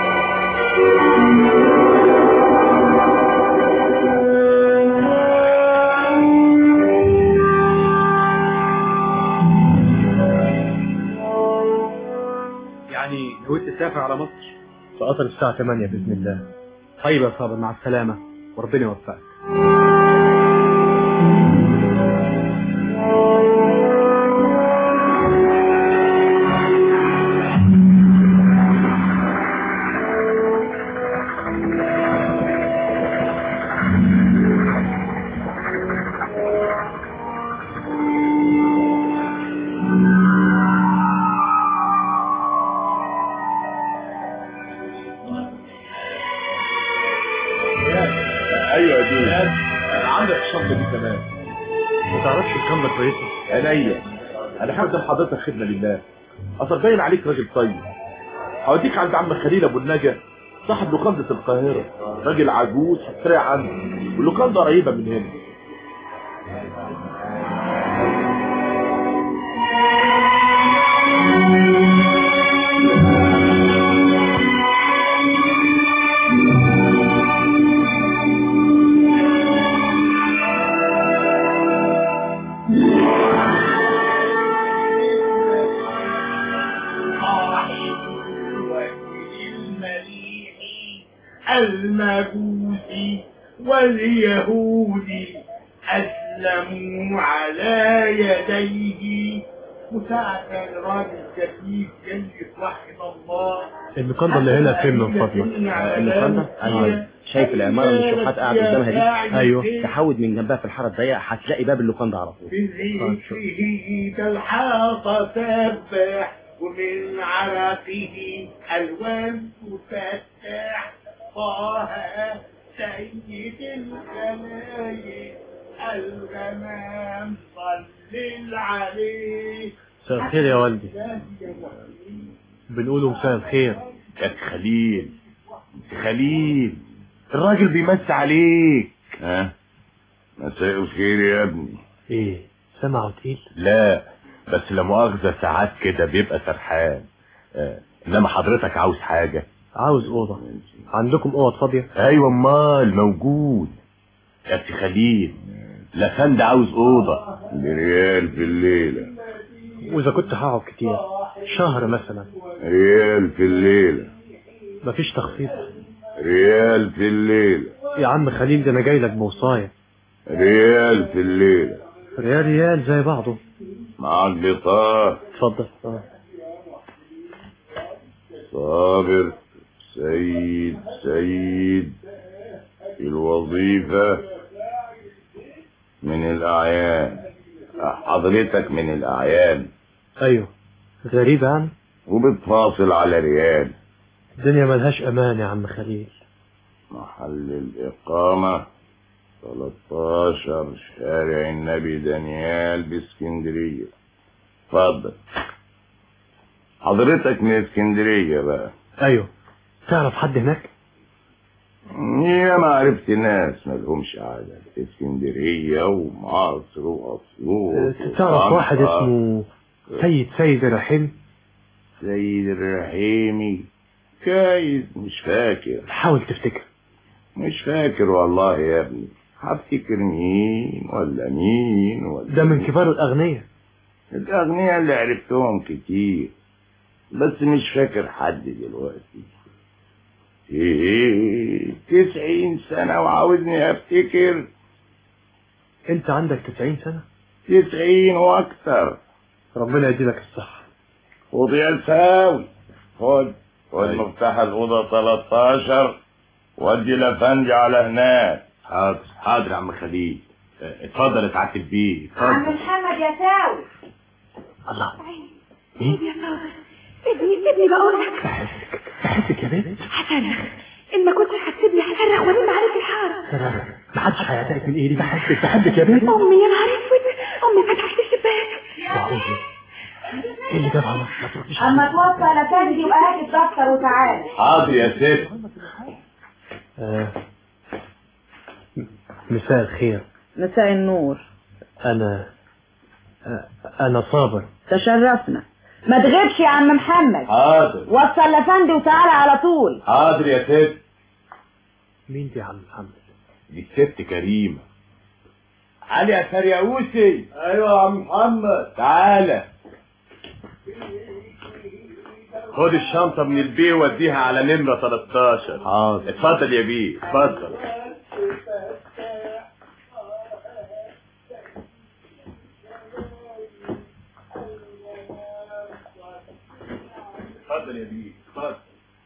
يعني نويت تسافر على مصر في قطر الساعة 8 بإذن الله طيب يا صابر مع السلامة وربنا يوفقك ايوه يا دود عندك الشنطه دي كمان ما تعرفش الكاميرا كويسة عينيا انا هقدم حضرتك خدمه لله اصل باين عليك راجل طيب هوديك عند عم خليل ابو النجا صاحب لوكاندا القاهره راجل عجوز هتفرق عنه واللوكاندا قريبه من هنا المجوس واليهود أسلموا على يديه وساعة راجل كفيف جاي يوحد الله اللوكاندا اللي هنا فين من فضلك اللوكاندا ايوه شايف العماره اللي الشحات قاعد قدامها دي ايوه تحود من جنبها في الحاره الضيقه هتلاقي باب اللوكاندا على طول بريشه الحاطة سبح ومن عرقه ألوان تفتح طه سيد الخلايق الغمام صلل عليه مساء الخير يا والدي بنقوله مساء الخير يا خليل خليل الراجل بيمس عليك ها مساء الخير يا ابني ايه سمعه تقيل لا بس لا مؤاخذة ساعات كده بيبقى سرحان آه. انما حضرتك عاوز حاجة عاوز اوضه عندكم اوض فاضيه ايوه امال موجود يا سي خليل لفند عاوز اوضة بريال في الليلة واذا كنت هقعد كتير شهر مثلا ريال في الليلة مفيش تخفيض ريال في الليلة يا عم خليل ده انا جاي لك بوصايه ريال في الليلة ريال ريال زي بعضه معاك بطاقة اتفضل اه صابر سيد سيد في الوظيفة من الأعيان حضرتك من الأعيان ايوه غريبة يعني وبتفاصل على ريال الدنيا ملهاش امان يا عم خليل محل الإقامة 13 شارع النبي دانيال باسكندرية اتفضل حضرتك من اسكندرية بقى ايوه تعرف حد هناك يا ما عرفت ناس مالهمش عادة اسكندرية ومصر وأسيوط تعرف واحد وطنطا. اسمه سيد سيد الرحيم سيد الرحيمي كايز مش فاكر حاول تفتكر مش فاكر والله يا ابني هفتكر مين ولا مين ولا ده من كبار الاغنياء الأغنياء اللي عرفتهم كتير بس مش فاكر حد دلوقتي ايه تسعين سنة وعاوزني افتكر انت عندك 90 سنة تسعين واكتر ربنا يديلك الصحة خد يا ساوي خد خد مفتاح الأوضة 13 ودي لفندي على هناك حاضر حاضر يا عم خليل آه، اتفضل اتعتب بيه عم اتفضل محمد يا ساوي الله ابني يا ساوي ابني ابني بقول لك بحبك يا بنت هصرخ ان ما كنتش هتسيبني هصرخ والم عليك الحاره محدش هيعتقد من ايدي بحبك بحبك يا بنت امي يا نهار اسود امي فتحت الشباك معقول ايه اللي جابها ما ما ترديش اما توصل يا سيدي يبقى هات الدفتر وتعالى حاضر يا ست آه. مساء الخير مساء النور انا آه، انا صابر تشرفنا ما تغيبش يا عم محمد حاضر وصل لفندي وتعالى على طول حاضر يا ست مين دي يا عم محمد دي الست كريمة علي يا سرياوسي ايوه يا عم محمد تعالى خد الشنطة من البيه وديها على نمرة 13 حاضر اتفضل يا بيه اتفضل اتفضل يا بيه اتفضل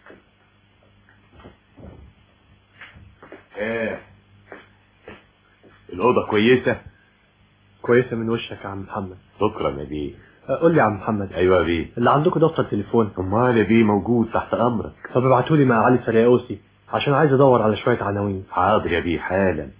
ايه الأوضة كويسة كويسة من وشك يا عم محمد شكرا يا بيه آه، قول لي يا عم محمد ايوه يا بيه اللي عندكم دفتر تليفون امال يا بيه موجود تحت امرك طب ابعتولي مع علي سرياوسي عشان عايز ادور على شوية عناوين حاضر يا بيه حالا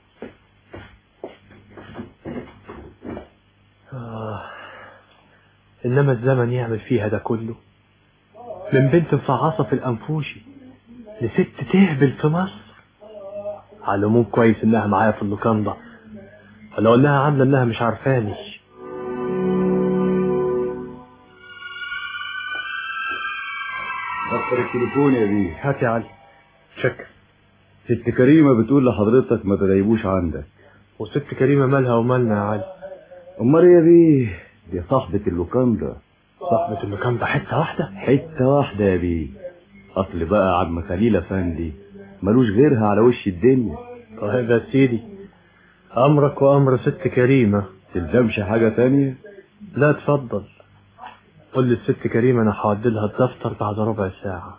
آه. انما الزمن يعمل فيها ده كله من بنت مفعصة في الانفوشي لست تهبل في مصر على العموم كويس انها معايا في اللوكاندا ولو انها عاملة انها مش عارفاني دفتر التليفون يا بيه هات يا علي شكر ست كريمة بتقول لحضرتك ما تغيبوش عندك وست كريمة مالها ومالنا يا علي امال إيه يا بيه دي صاحبة اللوكاندا صاحبة اللوكاندا حتة واحدة حتة واحدة يا بيه اصل بقى عم خليل افندي ملوش غيرها على وش الدنيا طيب يا سيدي امرك وامر ست كريمة تلزمش حاجة تانية لا اتفضل قول للست كريمة انا هعدلها الدفتر بعد ربع ساعة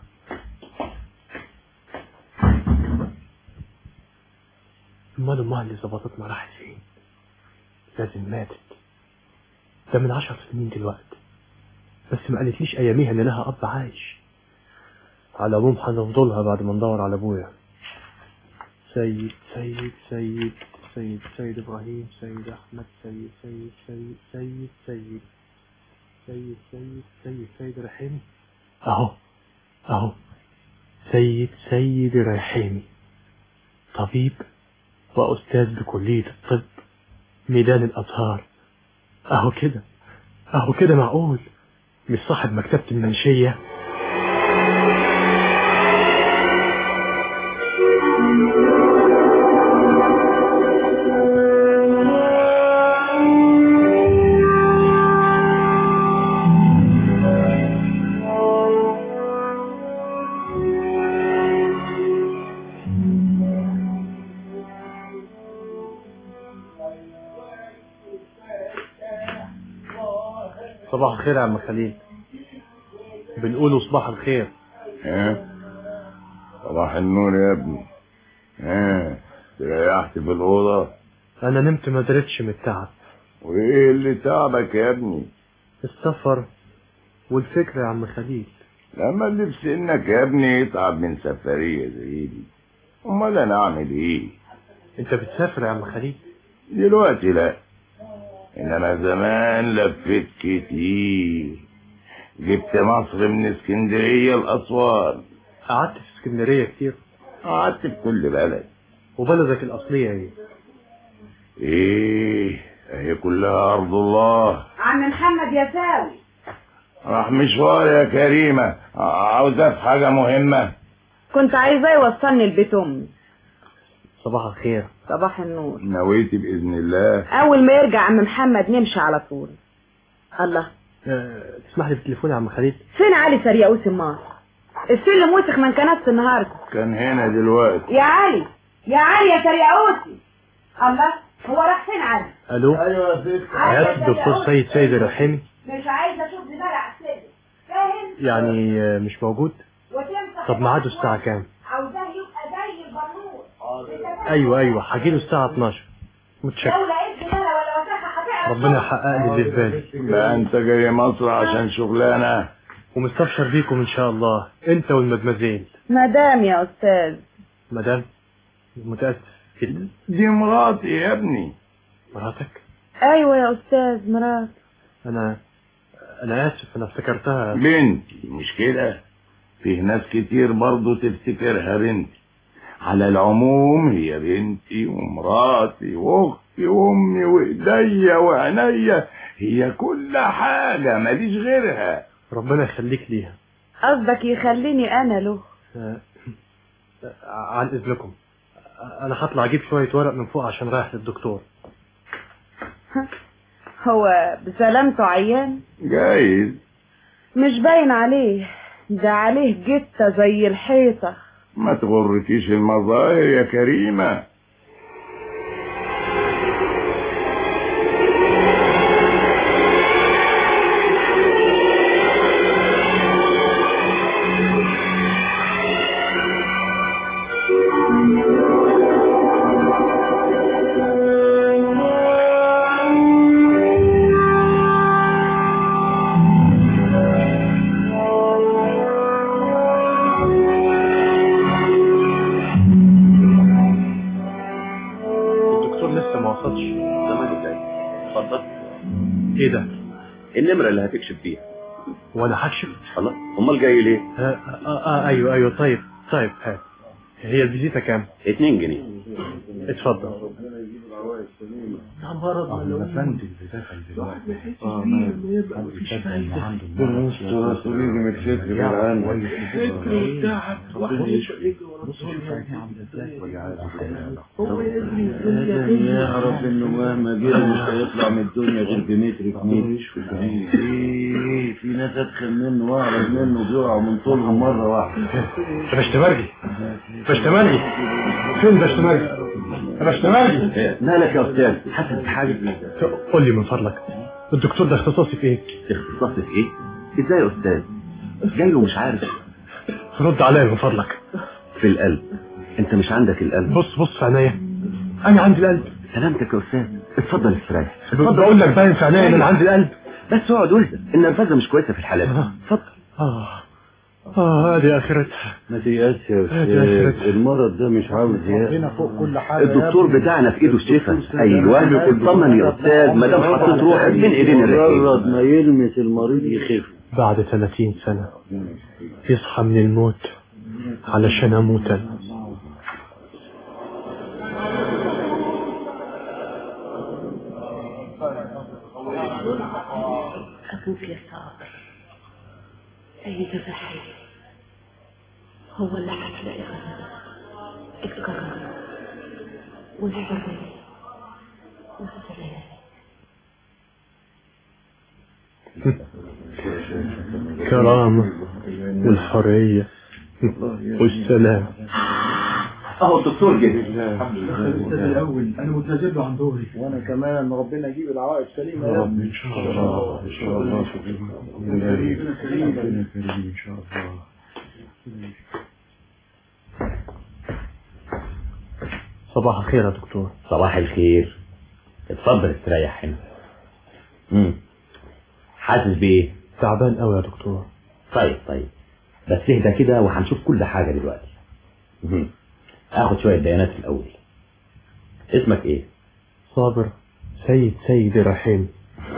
امال امها اللي ظبطتنا راحت فين لازم ماتت ده من عشر سنين دلوقتي بس ما قالتليش اياميها ان لها اب عايش على العموم هنفضلها بعد ما ندور على ابويا سيد سيد سيد سيد سيد ابراهيم سيد احمد سيد سيد سيد سيد سيد سيد سيد سيد سيد رحيمي اهو اهو سيد سيد رحيمي طبيب واستاذ بكلية الطب ميدان الازهار اهو كده اهو كده معقول مش صاحب مكتبة المنشية صباح الخير يا عم خليل بنقوله صباح الخير ها صباح النور يا ابني ها ريحت في الأوضة انا نمت ما درتش من التعب وإيه اللي تعبك يا ابني السفر والفكرة يا عم خليل لما اللي في سنك يا ابني يتعب من سفرية زي دي أمال أنا أعمل إيه انت بتسافر يا عم خليل دلوقتي لا إنما زمان لفيت كتير جبت مصر من اسكندرية لأسوان قعدت في اسكندرية كتير قعدت في كل بلد وبلدك الأصلية ايه إيه هي كلها أرض الله عم محمد يا ساوي راح مشوار يا كريمة عاوزة في حاجة مهمة كنت عايزاه يوصلني البيت امي صباح الخير صباح النور نويتي بإذن الله اول ما يرجع عم محمد نمشي على طول الله أه تسمح لي بالتليفون يا عم خليل فين علي سرياوس النار السلم وسخ من كنست النهارده كان هنا دلوقتي يا علي يا علي يا سرياوسي الله هو راح فين علي الو ايوه يا ست عيادة الدكتور سيد سيد الرحيمي مش عايزه اشوف دماغي على السلم فاهم يعني آه، مش موجود وتمسح طب ميعاده الساعة كام عاوزاه يبقى زي البنور ايوه ايوه هجيله الساعة 12 متشكر لو لقيت زباله ولا وسخه هتعرف ربنا يحقق لي اللي في بالي بقى انت جاي مصر عشان شغلانة ومستبشر بيكم ان شاء الله انت والمدمزين مدام يا استاذ مدام متأسف جدا دي مراتي يا ابني مراتك ايوه يا استاذ مرات انا انا اسف انا افتكرتها بنتي مش كده فيه ناس كتير برضو تفتكرها بنتي على العموم هي بنتي ومراتي واختي وامي وايديا وعينيا هي كل حاجة ماليش غيرها ربنا يخليك ليها قصدك يخليني انا له آه، آه، عن اذنكم آه، انا هطلع اجيب شوية ورق من فوق عشان رايح للدكتور هو بسلامته عيان جايز مش باين عليه ده عليه جتة زي الحيطة ما تغركيش المظاهر يا كريمة الدكتور لسه ما وصلش زمان جاي اتفضل ايه ده النمرة اللي هتكشف بيها وانا هكشف خلاص امال جاي ليه آه, آه, اه ايوه ايوه طيب طيب هات هي الفيزيتا كام 2 جنيه اتفضل يعرف انه مهما جه مش هيطلع من الدنيا غير بمتر اتنين إيه، في ناس ادخل منه واعرض منه بيقعوا من طولهم مره واحده بشتمرجي بشتمرجي فين بشتمرجي بشتمرجي مالك يا استاذ حاسس بحاجة قول لي من فضلك الدكتور ده اختصاصي في ايه اختصاصي في ايه ازاي يا استاذ جاي له مش عارف رد عليا من فضلك في القلب انت مش عندك القلب بص بص في عينيا انا عندي القلب سلامتك يا استاذ اتفضل استريح بقول لك باين في عينيا ان انا عندي القلب بس اقعد واهدى النرفزه مش كويسه في الحالات دي اتفضل اه اه هذه اخرتها ما تيأسش يا هذه استاذ المرض ده مش عاوز يأس هنا فوق كل حاجة الدكتور بتاعنا في ايده الشفا ايوه اطمن يا استاذ ما دام حطيت روحك بين ايدين الرحيم مجرد ما يلمس المريض يخف بعد 30 سنة يصحى من الموت علشان اموت انا أبوك يا صابر سيد الرحيم هو اللي هتلاقي غنى الكرم والحرية والسلام كرامة والحرية والسلام اهو الدكتور جه الاستاذ الاول انا متنازل له عن دوري وانا كمان ربنا يجيب العوائد سليمه يا رب ان شاء الله ان شاء الله ربنا كريم ان شاء الله صباح الخير يا دكتور صباح الخير اتفضل استريح هنا امم حاسس بايه تعبان قوي يا دكتور طيب طيب بس اهدى كده وهنشوف كل حاجه دلوقتي مهم. اخد شويه بيانات في الاول اسمك ايه صابر سيد سيد الرحيم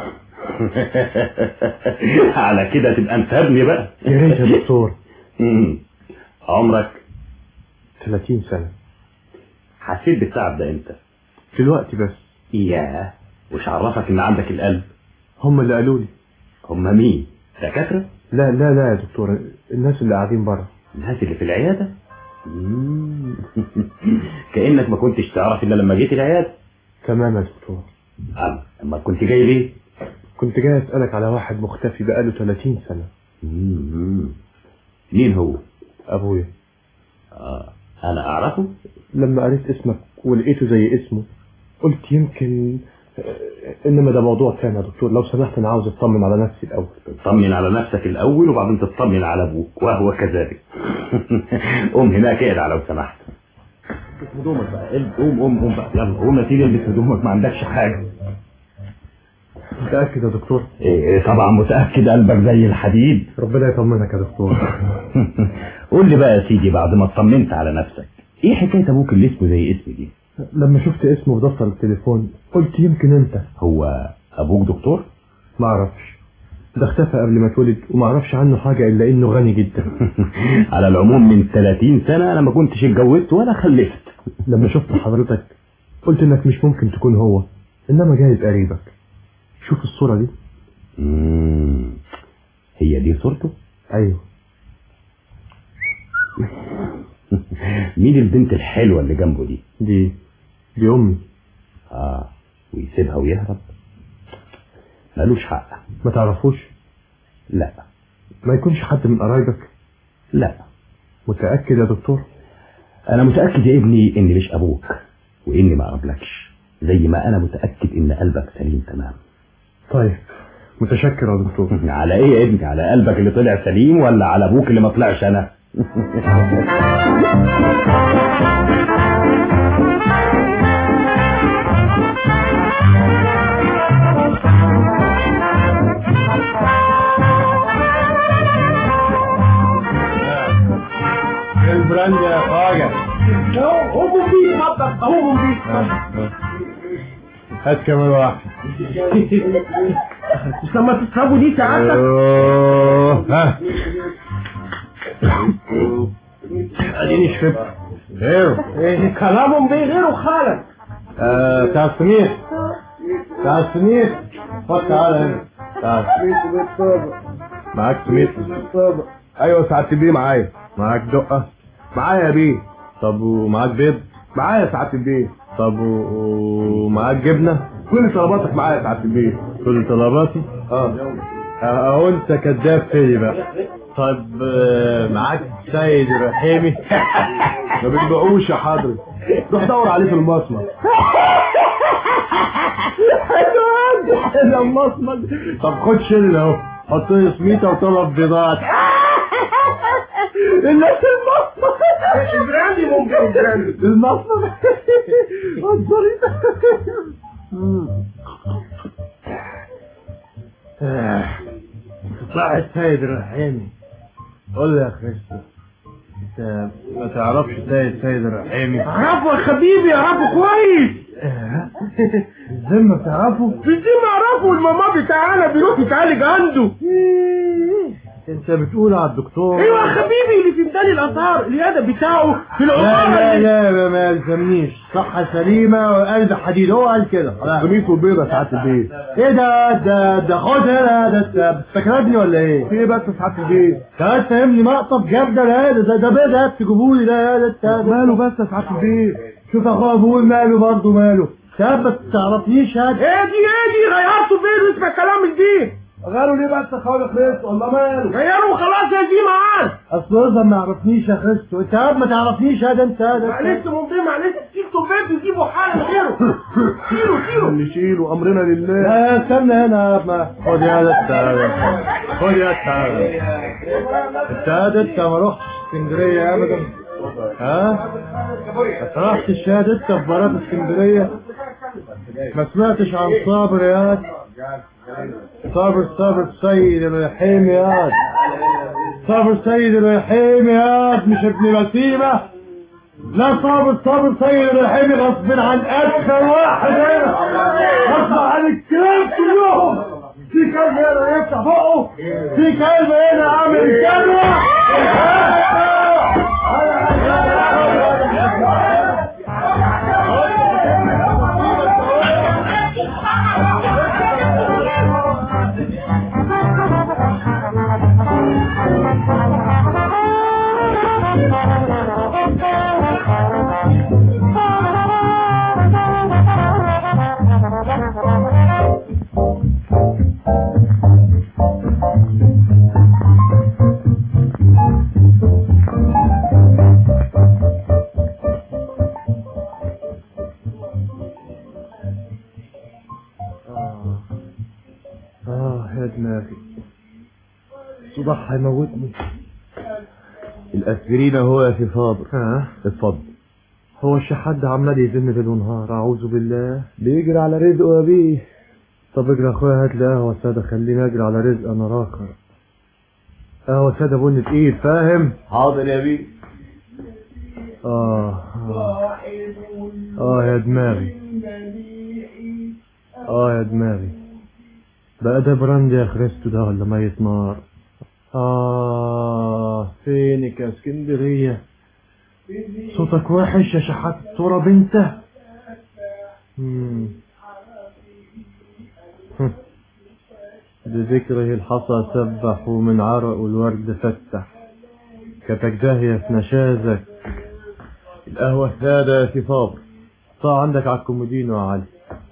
على كده تبقى انت ابني بقى يا ريت يا دكتور مم. عمرك 30 سنة حسيت بالتعب ده امتى دلوقتي بس ياه وش عرفك ان عندك القلب هم اللي قالوا لي هم مين دكاتره لا لا لا يا دكتور الناس اللي قاعدين بره الناس اللي في العياده مم. كانك ما كنتش تعرف الا لما جيت العياده تمام يا دكتور أم- اما كنت جاي ليه كنت جاي اسألك على واحد مختفي بقاله 30 سنة مم. مين هو ابويا آه. انا اعرفه لما قريت اسمك ولقيته زي اسمه قلت يمكن آه، انما ده موضوع تاني يا دكتور لو سمحت انا عاوز اطمن على نفسي الاول تطمن على نفسك الاول وبعدين تطمن على ابوك وهو كذلك قوم هناك اقلع لو سمحت هدومك بقى ال- قوم قوم قوم بقى يلا قوم يا سيدي البس هدومك ما عندكش حاجه متأكد يا دكتور ايه طبعا متاكد قلبك زي الحديد ربنا يطمنك يا دكتور قول لي بقى يا سيدي بعد ما اطمنت على نفسك ايه حكايه ابوك اللي اسمه زي اسمي دي لما شفت اسمه في دفتر التليفون قلت يمكن انت هو ابوك دكتور ما اعرفش ده اختفى قبل ما اتولد وما اعرفش عنه حاجة الا انه غني جدا على العموم من 30 سنه انا ما كنتش اتجوزت ولا خلفت لما شفت حضرتك قلت انك مش ممكن تكون هو انما جايز قريبك شوف الصورة دي مم. هي دي صورته ايوه مين البنت الحلوه اللي جنبه دي دي دي امي اه ويسيبها ويهرب ملوش حق ما تعرفوش لا ما يكونش حد من قرايبك لا متأكد يا دكتور انا متاكد يا ابني اني مش ابوك واني ما اقربلكش زي ما انا متاكد ان قلبك سليم تمام طيب متشكر يا دكتور على ايه يا ابني على قلبك اللي طلع سليم ولا على ابوك اللي ما طلعش انا البراند يا خواجه قوموا بيه اتفضل قوموا بيه هات كمان واحد مش لما تشربوا دي ساعتك أوه، ها اديني شربت غيره إيه، كلامهم بيه غيره خالد آه، بتاع السمير بتاع السمير خد تعالى هنا تعال معاك سمير ايوه ساعة البيه معايا معاك دقة معايا يا بيه طب ومعاك بيض معايا ساعة البيه طب و- ومعاك جبنة كل طلباتك معايا يا ساعة البيه كل طلباتي اه اهو انت كداب فيا بقى طب آه، معاك سيد رحيمي ما بيبيعوش يا حضرة روح دور عليه في المصمت المصمت طب خد شيل اهو حط لي سميته وطلب بيضات الناس المصمت البراندي ممكن البراندي المصمت الظريفة صح السيد الرحيمي قول لي يا كريستو انت ما تعرفش سيد سيد الرحيمي اعرفه يا حبيبي اعرفه كويس الذمة بتعرفه بالذمة اعرفه الماما بتاعنا بيروح يتعالج عنده انت بتقول على الدكتور ايوه يا حبيبي اللي في ميدان الاثار اليد بتاعه في لا العمارة لا اللي- لا ما- ما يلزمنيش صحة سليمة وقلب حديد هو قال كده قميص وبيضة ساعات البيت ايه ده ده ده خد هنا ده انت بتستكردني ولا ايه؟ في ايه بس ساعات البيت ده فهمني مقطف جبده لا ده ده ده بيض هات تجيبولي ده ده ده ماله بس ساعات البيت شوف يا اخويا ابوي ماله برضه ماله ده ما تعرفنيش هات ايه دي ايه دي غيرته فين اسمع كلام الدين غيروا ليه بس يا خالد خلص والله ماله غيره وخلاص يا دي معاه اصل اذا ما يعرفنيش يا خريستو انت عارف ما تعرفنيش هذا انت هذا معلش ممكن معلش تيجوا فين تجيبوا حاله غيره شيلوا شيلوا اللي شيله امرنا لله لا استنى هنا يا ما خد يا ده انت هذا. خد يا انت هذا. انت هذا انت ما رحتش اسكندريه ابدا ها ما رحتش يا ده انت في بلد اسكندريه ما سمعتش عن صابر يا واد. صابر صابر سيد الرحيم يا واد. صابر سيد الرحيم يا واد، مش ابن بسيمه لا صابر صابر سيد الرحيم غصب عن ادخل واحد هنا غصب عن الكلام كلهم في كلب هنا يفتح بقه في كلب هنا عامل جدوى اه يا دماغي الصداع هيموتني الاسبرين هو يا سي صابر ها اتفضل هو الشحات ده عمال يزن ليل ونهار اعوذ بالله بيجري على رزقه يا بيه طب اجري يا اخويا هات لي قهوه ساده خليني اجري على رزق انا راكر قهوه ساده بني تقيل فاهم حاضر يا بيه اه اه, آه يا دماغي اه يا دماغي بقى ده براند يا خريستو ده ولا ميت نار اه فينك يا اسكندريه صوتك وحش يا شحات التراب انت مم. هم. بذكره الحصى سبح ومن عرق الورد فتح كتك داهية في نشازك القهوة سادة يا سي صابر طلع عندك على الكومودينو يا علي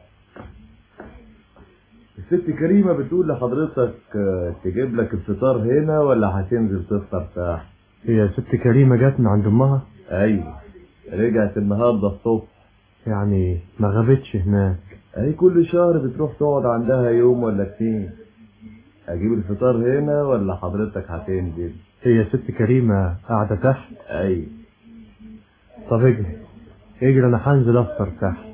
الست كريمة بتقول لحضرتك آه، تجيب لك الفطار هنا ولا هتنزل تفطر تحت هي ست كريمة جت من عند امها ايوه رجعت النهارده الصبح يعني ما غابتش هناك اهي كل شهر بتروح تقعد عندها يوم ولا اتنين اجيب الفطار هنا ولا حضرتك هتنزل هي ست كريمة قاعدة تحت ايوه طب اجري اجري انا هنزل افطر تحت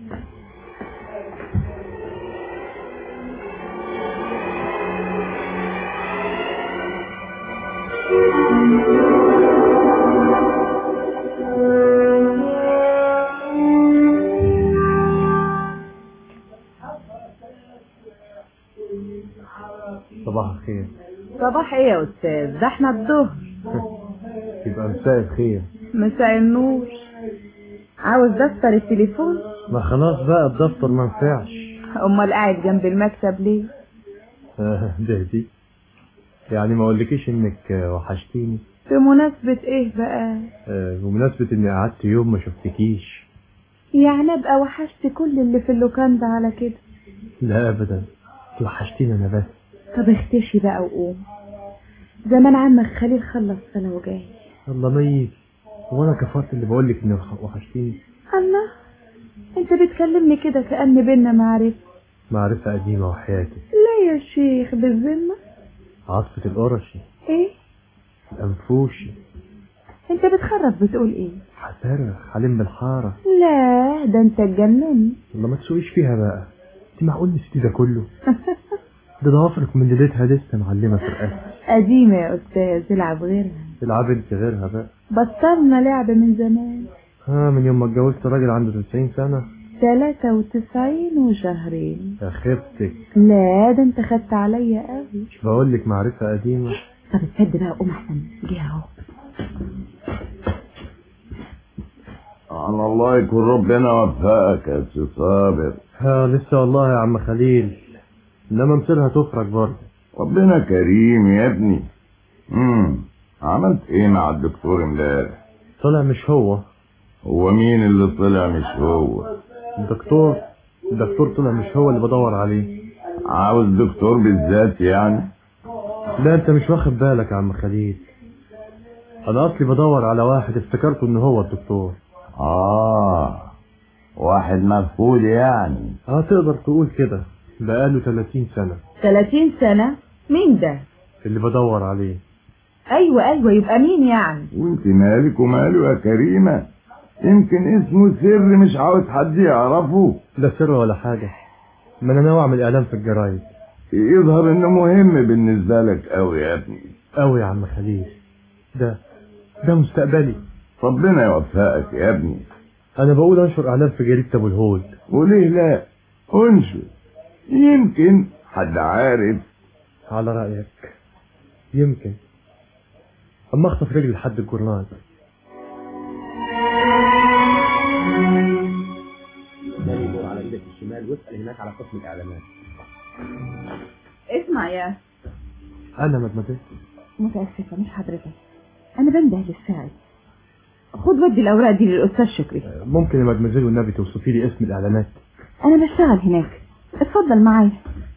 صباح الخير صباح ايه يا استاذ ده احنا الظهر يبقى مساء الخير مساء النور عاوز دفتر التليفون ما خلاص بقى الدفتر ما نفعش امال قاعد جنب المكتب ليه آه، ده دي يعني ما اقولكيش انك آه، وحشتيني في مناسبة ايه بقى آه، بمناسبة اني قعدت يوم ما شفتكيش يعني ابقى وحشت كل اللي في اللوكان ده على كده لا ابدا انت وحشتيني انا بس طب اختشي بقى وقوم زمان عمك خليل خلص سنة وجاي الله ما يجي هو انا كفرت اللي بقولك اني وح- وحشتيني الله انت بتكلمني كده كأن بينا معرفة معرفة قديمة وحياتي لا يا شيخ بالذمة عاطفة القرشي ايه الأنفوشي انت بتخرف بتقول ايه هصرخ هلم بالحارة لا ده انت اتجننت والله ما تسوقيش فيها بقى انت معقول نسيتي ده كله ده ضوافرك من ليلتها لسه معلمة في القلب قديمة يا استاذ العب غيرها العب انت غيرها بقى بطلنا لعب من زمان ها من يوم ما اتجوزت راجل عنده 90 سنة تلاتة وتسعين وشهرين يا خيبتك لا ده انت خدت عليا قوي مش بقول لك معرفة قديمة طب اتسد بقى قوم احسن جه اهو على الله يكون ربنا وفقك يا سي صابر ها لسه والله يا عم خليل انما مصيرها تفرج برضه ربنا كريم يا ابني امم عملت ايه مع الدكتور امبارح طلع مش هو هو مين اللي طلع مش هو الدكتور الدكتور طلع مش هو اللي بدور عليه عاوز دكتور بالذات يعني لا انت مش واخد بالك يا عم خليل انا اصلي بدور على واحد افتكرته ان هو الدكتور اه واحد مفقود يعني اه تقدر تقول كده بقاله 30 سنة تلاتين سنة مين ده اللي بدور عليه ايوه ايوه يبقى مين يعني وانت مالك وماله يا كريمة يمكن اسمه سر مش عاوز حد يعرفه لا سر ولا حاجة ما انا ناوي اعمل اعلان في الجرايد يظهر انه مهم بالنسبة لك قوي يا ابني قوي يا عم خليل ده ده مستقبلي ربنا يوفقك يا ابني انا بقول انشر اعلان في جريدة ابو الهول وليه لا انشر يمكن حد عارف على رأيك يمكن اما اخطف رجلي لحد الجورنال ده يدور على ايدك الشمال واسال هناك على قسم الاعلانات اسمع يا انا مدمدت متأسفة مش حضرتك انا بنده للساعد خد ودي الاوراق دي للاستاذ شكري ممكن يا مدمزيل والنبي توصفي لي اسم الاعلانات انا بشتغل هناك اتفضل معايا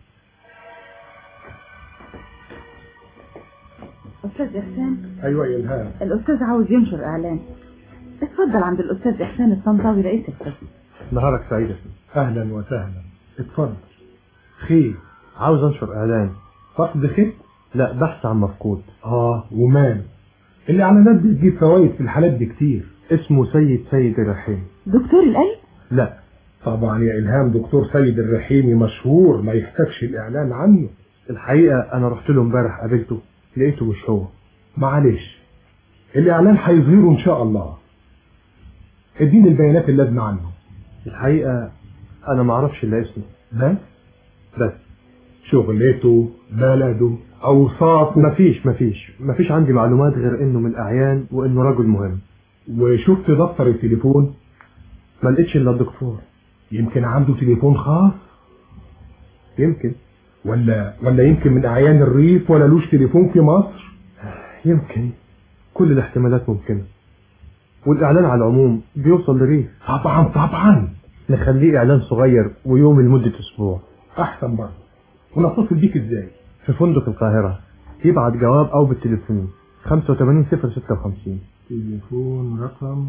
استاذ احسان ايوه يا الهام الاستاذ عاوز ينشر اعلان اتفضل عند الاستاذ احسان الطنطاوي رئيس القسم نهارك سعيد اهلا وسهلا اتفضل خير عاوز انشر اعلان فقد خير لا بحث عن مفقود اه ومال الاعلانات دي بتجيب فوائد في الحالات دي كتير اسمه سيد سيد الرحيم دكتور القلب لا طبعا يا الهام دكتور سيد الرحيمي مشهور ما يحتاجش الاعلان عنه الحقيقة انا رحت له امبارح قابلته لقيته مش هو معلش الاعلان هيظهره ان شاء الله اديني البيانات اللازمه عنه الحقيقة انا ما اعرفش الا اسمه بس بس شغلته بلده اوصافه مفيش مفيش مفيش عندي معلومات غير انه من الاعيان وانه رجل مهم وشفت دفتر التليفون ما لقيتش الا الدكتور يمكن عنده تليفون خاص يمكن ولا ولا يمكن من اعيان الريف ولا لوش تليفون في مصر يمكن كل الاحتمالات ممكنة والاعلان على العموم بيوصل لريف طبعا طبعا نخليه اعلان صغير ويوم لمدة اسبوع احسن برضه ونتصل بيك ازاي في فندق القاهرة يبعت جواب او بالتليفون 85 056 تليفون رقم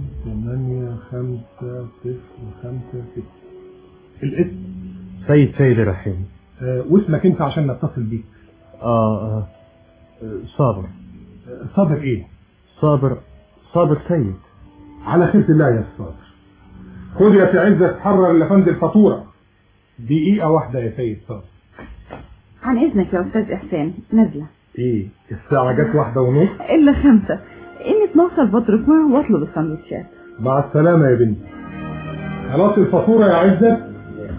8505 الاسم سيد سيد الرحيم آه واسمك انت عشان نتصل بيك آه, آه صابر آه صابر ايه صابر صابر سيد على خيرة الله يا صابر خد يا سي عزة تحرر لفند الفاتورة دقيقة واحدة يا سيد صابر عن اذنك يا استاذ احسان نازله ايه الساعة جت واحدة ونص الا خمسة اني اتنوصل بترك معه واطلب السندوتشات مع السلامة يا بنتي خلاص الفاتورة يا عزة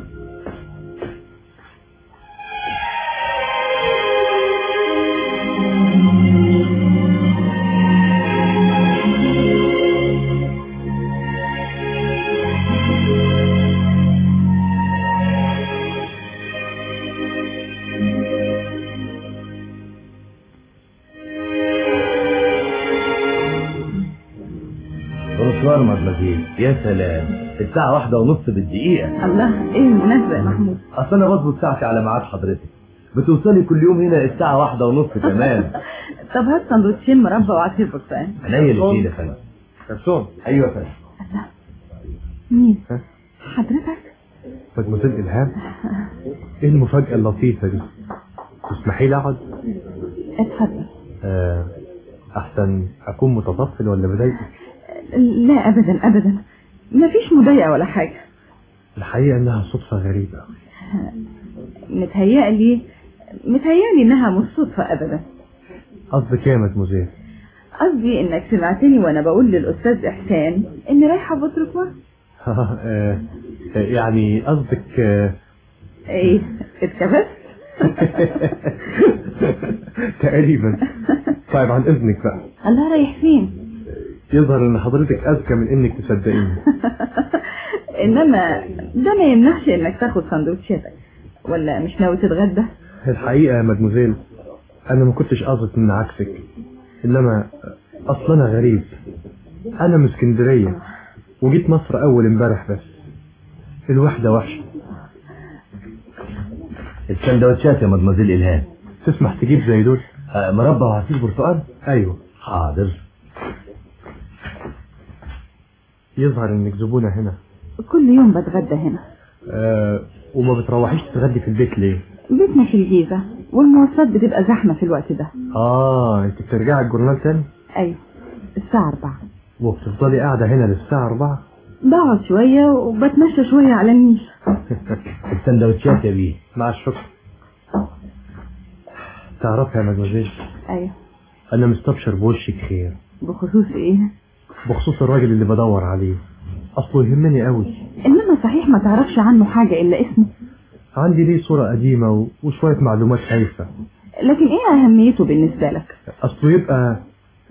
بونسوار مدمزيل يا سلام الساعة واحدة ونص بالدقيقة الله ايه المناسبة يا محمود أصل أنا بظبط ساعتي على ميعاد حضرتك بتوصلي كل يوم هنا الساعة واحدة ونص كمان طب هات سندوتشين مربى وعصير برتقال عينيا الاثنين يا فندم كرسون أيوة يا فندم الله مين حضرتك مدمزيل إلهام إيه المفاجأة اللطيفة دي تسمحي لي أقعد اتفضل آه، احسن اكون متطفل ولا بضايقك لا ابدا ابدا مفيش مضايقه ولا حاجه الحقيقه انها صدفه غريبه متهيألي متهيألي انها مش صدفه ابدا قصدك ايه يا مدموزيل قصدي انك سمعتني وانا بقول للاستاذ احسان اني رايحه بترك مصر آه، آه، يعني قصدك آه، ايه اتكبست تقريبا طيب عن اذنك بقى الله رايح فين يظهر ان حضرتك اذكى من انك تصدقيني انما ده ما يمنعش انك تاخد سندوتشاتك ولا مش ناوي تتغدى الحقيقه يا مدموزيل انا ما كنتش قاصد من عكسك انما اصلا انا غريب انا من اسكندريه وجيت مصر اول امبارح بس الوحده وحشه السندوتشات يا مدمزيل إلهام تسمح تجيب زي دول آه، مربى وعسيل برتقال ايوه حاضر يظهر انك زبونه هنا كل يوم بتغدى هنا آه وما بتروحيش تتغدي في البيت ليه بيتنا في الجيزة والمواصلات بتبقى زحمة في الوقت ده اه انت بترجعي الجورنال تاني ايوه الساعة أربعة وبتفضلي قاعده هنا للساعه 4 بقعد شوية وبتمشى شوية على النيل السندوتشات يا بيه مع الشكر تعرفي يا مدموزيل ايوه انا مستبشر بوشك خير بخصوص ايه بخصوص الراجل اللي بدور عليه اصله يهمني قوي انما صحيح ما تعرفش عنه حاجة الا اسمه عندي ليه صورة قديمة و- وشوية معلومات هايفة لكن ايه اهميته بالنسبة لك اصله يبقى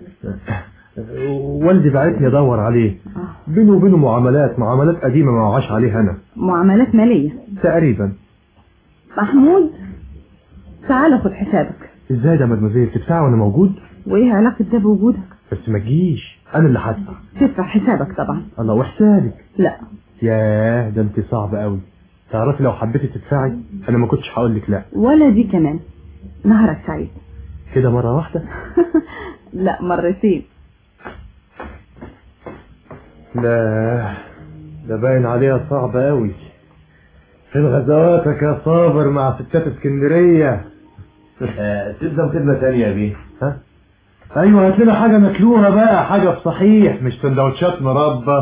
والدي بعتني ادور عليه بينه وبينه معاملات معاملات قديمة ما وعاش عليها انا معاملات مالية تقريبا محمود تعال خد حسابك ازاي ده مدمزيل تدفع وانا موجود وايه علاقة ده بوجودك بس ما تجيش انا اللي هدفع تدفع حسابك طبعا الله وحسابك لا ياه ده انت صعب قوي تعرفي لو حبيتي تدفعي انا ما كنتش هقول لك لا ولا دي كمان نهارك سعيد كده مرة واحدة لا مرتين لا ده باين عليها صعبة قوي فين غزواتك يا صابر مع ستات اسكندرية آه، تلزم خدمة تانية يا بيه ها ايوه هات لنا حاجة ماكلوها بقى حاجة في صحيح مش سندوتشات مربى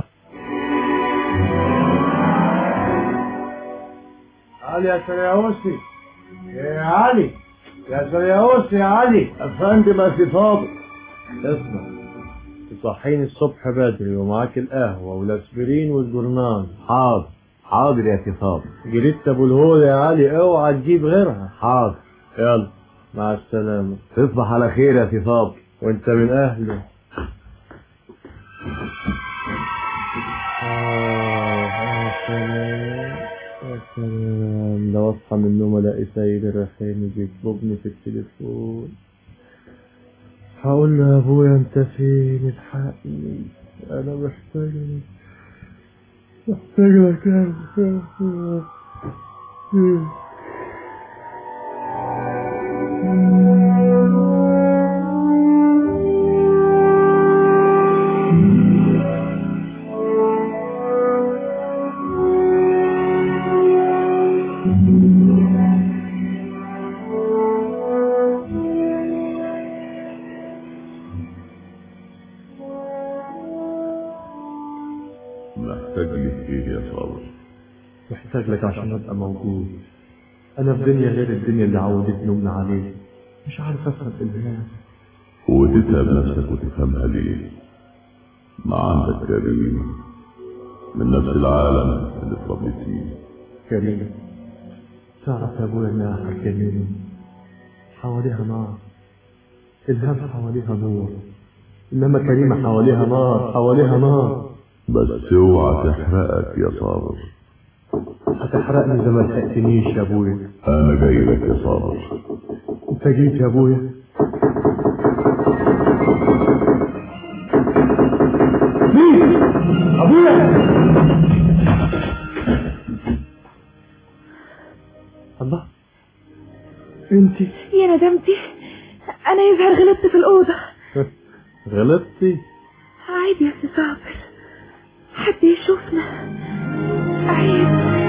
علي يا سرياوسي يا علي يا سرياوسي يا علي افندم يا سي فاضل اسمع تصحيني الصبح بدري ومعاك القهوة والاسبرين والجرنان حاضر حاضر يا سي صابر جريت ابو الهول يا علي اوعى تجيب غيرها حاضر يلا مع السلامة تصبح على خير يا سي صابر وانت من اهله آه يا سلام يا سلام لو اصحى من النوم الاقي سيد الرحيم بيطلبني في التليفون هقول له يا ابويا انت فين الحقني انا محتاجك محتاجك يا أبويا. محتاج لي ايه يا صابر محتاج لك عشان ابقى موجود انا في دنيا غير الدنيا اللي عودتني نومنا عليها مش عارف افهم الهام وتتعب نفسك وتفهمها ليه ما عندك كريم من نفس العالم اللي اتربيت فيه كريم تعرف يا ابويا انها حكمني حواليها نار الهام حواليها نور انما كريمه حواليها نار حواليها نار بس اوعى تحرقك يا صابر هتحرقني زي ما لحقتنيش يا ابويا انا جاي لك يا صابر انت جيت يا ابويا مين ابويا الله انت يا ندمتي انا يظهر غلطت في الاوضه غلطتي عيب يا سي صابر حد يشوفنا عيب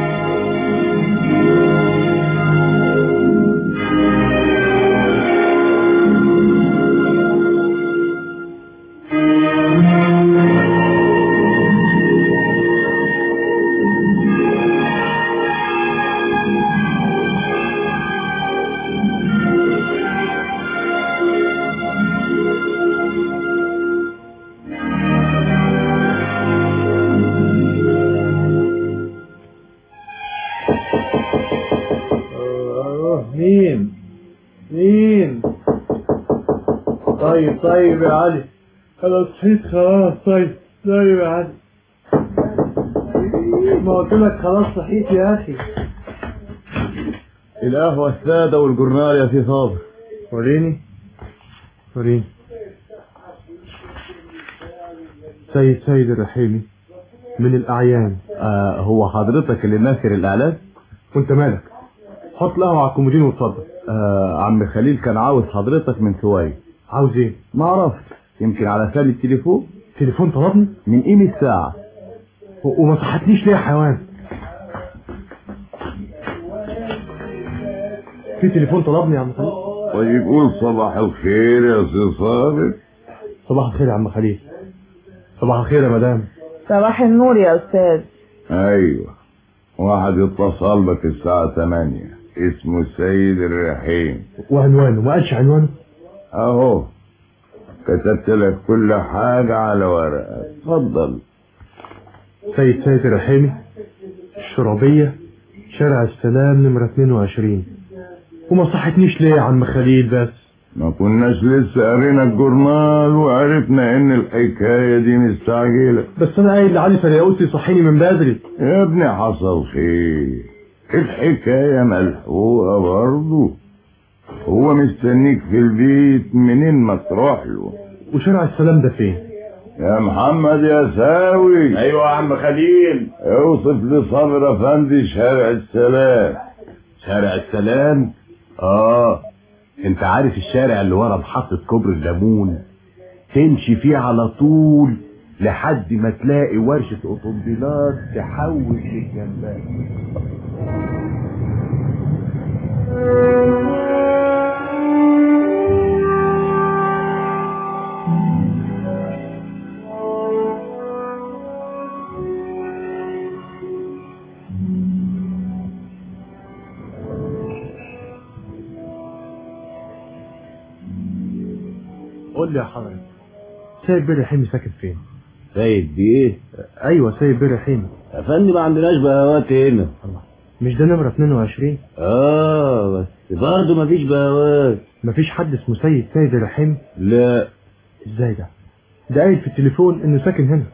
طيب طيب يا علي انا صحيت خلاص طيب طيب يا علي ما قلت لك خلاص صحيت يا اخي القهوة السادة والجورنال يا سي صابر وريني وريني سيد سيد الرحيمي من الأعيان آه هو حضرتك اللي ناشر الإعلان؟ وانت مالك حط القهوة على الكومودين واتفضل آه عم خليل كان عاوز حضرتك من شوية عاوز ايه؟ ما عرفت يمكن على سال التليفون تليفون طلبني من قيمة ساعة و- وما صحتنيش ليه يا حيوان في تليفون طلبني يا عم خليل ويقول صباح الخير يا سي صابر صباح الخير يا عم خليل صباح الخير يا مدام صباح النور يا أستاذ ايوه واحد اتصل بك الساعة 8 اسمه السيد الرحيم وعنوانه ما قالش عنوانه اهو كتبت لك كل حاجة على ورقة اتفضل سيد سيد الرحيمي الشرابية شارع السلام نمرة 22 وما صحتنيش ليه يا عم خليل بس ما كناش لسه قرينا الجورنال وعرفنا ان الحكاية دي مستعجلة بس انا قايل لعلي فرياوسي صحيني من بدري يا ابني حصل خير الحكاية ملحوقة برضه هو مستنيك في البيت منين ما تروح له وشارع السلام ده فين يا محمد يا ساوي ايوه يا عم خليل اوصف لصبر افندي شارع السلام شارع السلام اه انت عارف الشارع اللي ورا محطة كوبري الليمون تمشي فيه على طول لحد ما تلاقي ورشة اوتومبيلات تحول للجنبات قول لي يا حضرتك سيد بير رحيمي ساكن فين سيد بايه ايوه سيد بير رحيمي يا فندم ما عندناش بهوات هنا مش ده نمرة 22 اه بس برضه ما فيش بهوات مفيش حد اسمه سيد سيد الرحيمي لا ازاي ده ده قايل في التليفون انه ساكن هنا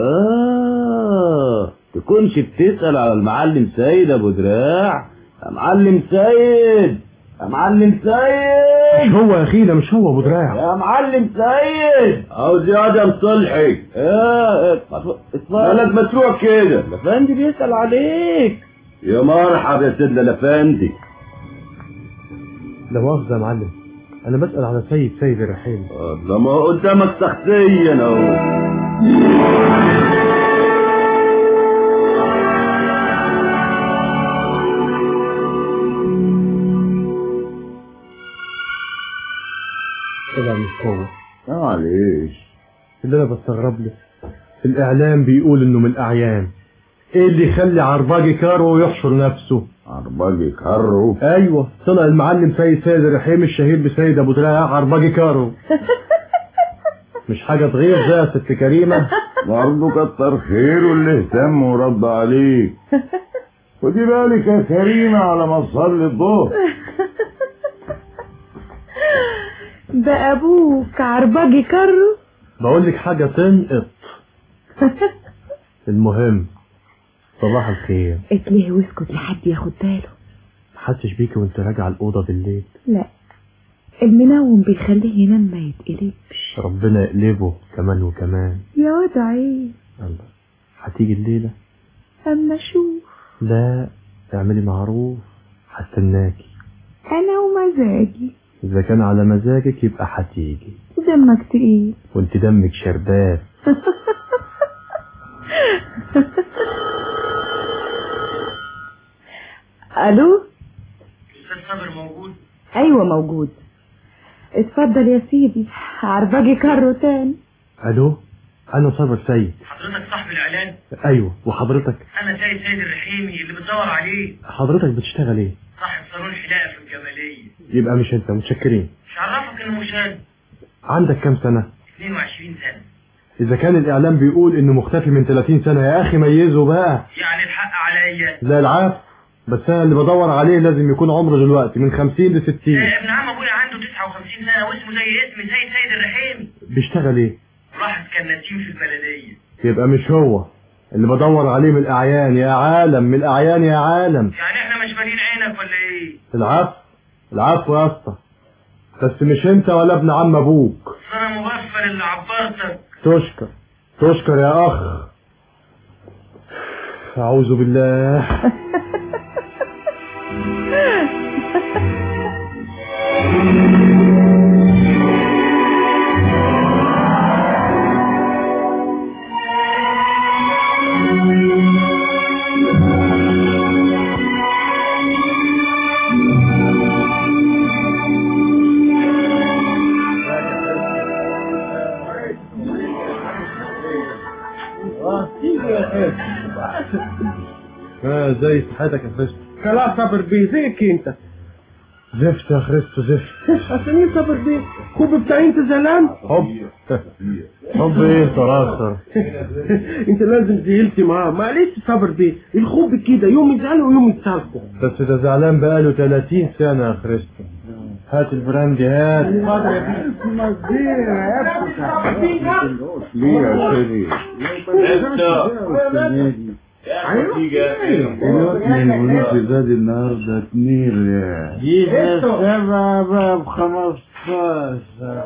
اه تكونش بتسأل على المعلم سيد ابو دراع يا معلم سيد يا معلم سيد مش هو يا اخي ده مش هو ابو دراع يا معلم سيد عاوز يا ادم صلحي ايه مالك مسروع كده الافندي بيسأل عليك يا مرحبا يا سيدنا الافندي لا مؤاخذة يا معلم انا بسأل على سيد سيد الرحيمي ده ما قدامك شخصيا اهو طلع مش هو معلش اللي انا بستغرب له الاعلام بيقول انه من الاعيان ايه اللي يخلي عرباجي كارو يحشر نفسه عرباجي كارو ايوه طلع المعلم سيد سيد الرحيم الشهير بسيد ابو دراع عرباجي كارو مش حاجة تغير زي يا ست كريمة برضه كتر خيره اللي اهتم ورد عليك خدي بالك يا كريمة على ما تصلي الظهر ده أبوك عرباجي كرو بقول لك حاجة تنقط المهم صباح الخير اتلهي واسكت لحد ياخد باله محسش بيكي وانت راجعة الأوضة بالليل لا المنوم بيخليه ينام ما يتقلبش ربنا يقلبه كمان وكمان يا واد عيب الله هتيجي الليلة اما اشوف لا اعملي معروف هستناكي انا ومزاجي إذا كان على مزاجك يبقى هتيجي دمك تقيل وانت دمك شربات الو استاذ صابر موجود ايوه موجود اتفضل يا سيدي عرباجي كرو تاني ألو أنا صابر سيد حضرتك صاحب الاعلان أيوه وحضرتك انا سيد سيد الرحيمي اللي بتدور عليه حضرتك بتشتغل إيه؟ صاحب صالون حلاقه في الجماليه يبقى مش أنت متشكرين مش عرفك انه مش انا عندك كام سنة؟ 22 سنه إذا كان الإعلام بيقول إنه مختفي من 30 سنة يا أخي ميزه بقى يعني الحق عليا لا العفو بس أنا اللي بدور عليه لازم يكون عمره دلوقتي من 50 ل 60 آه، ابن عم ابويا عنده 59 50 سنة واسمه زي اسم سيد سيد الرحيمي بيشتغل ايه راحت كان نسيم في البلدية يبقى مش هو اللي بدور عليه من الاعيان يا عالم من الاعيان يا عالم يعني احنا مش مالين عينك ولا ايه العفو العفو يا اسطى بس مش انت ولا ابن عم ابوك أصل انا مغفل اللي عبرتك تشكر تشكر يا اخ اعوذ بالله اه زي صحتك يا خريستو خلاص صبر بيه زيك انت زفت يا خريستو زفت عشان ايه صبر بيه خوب بتاعي انت زعلان حب حب ايه تراخر انت لازم زعلتي معاه معلش صبر بيه الخوب كده يوم يزعلوا ويوم يتصالحوا بس ده زعلان بقاله 30 سنة يا خريستو هات البراندي هات ليه يا سيدي الوطن البنوك زاد النهارده اتنين ريال جيب سبعة بقى بخمستاشر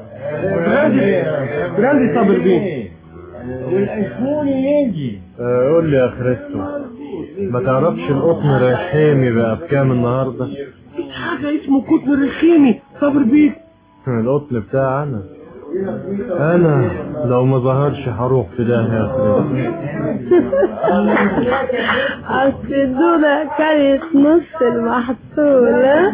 براندي صبر بيه والايفون يجي آه، قول لي يا خريستو ما تعرفش القطن رحيمي بقى بكام النهارده مفيش حاجة اسمه كتن رخيمي صبر بيه القطن بتاعنا انا لو ما ظهرش هروح في ده يا خريستو اصل الدودة كانت نص المحصولة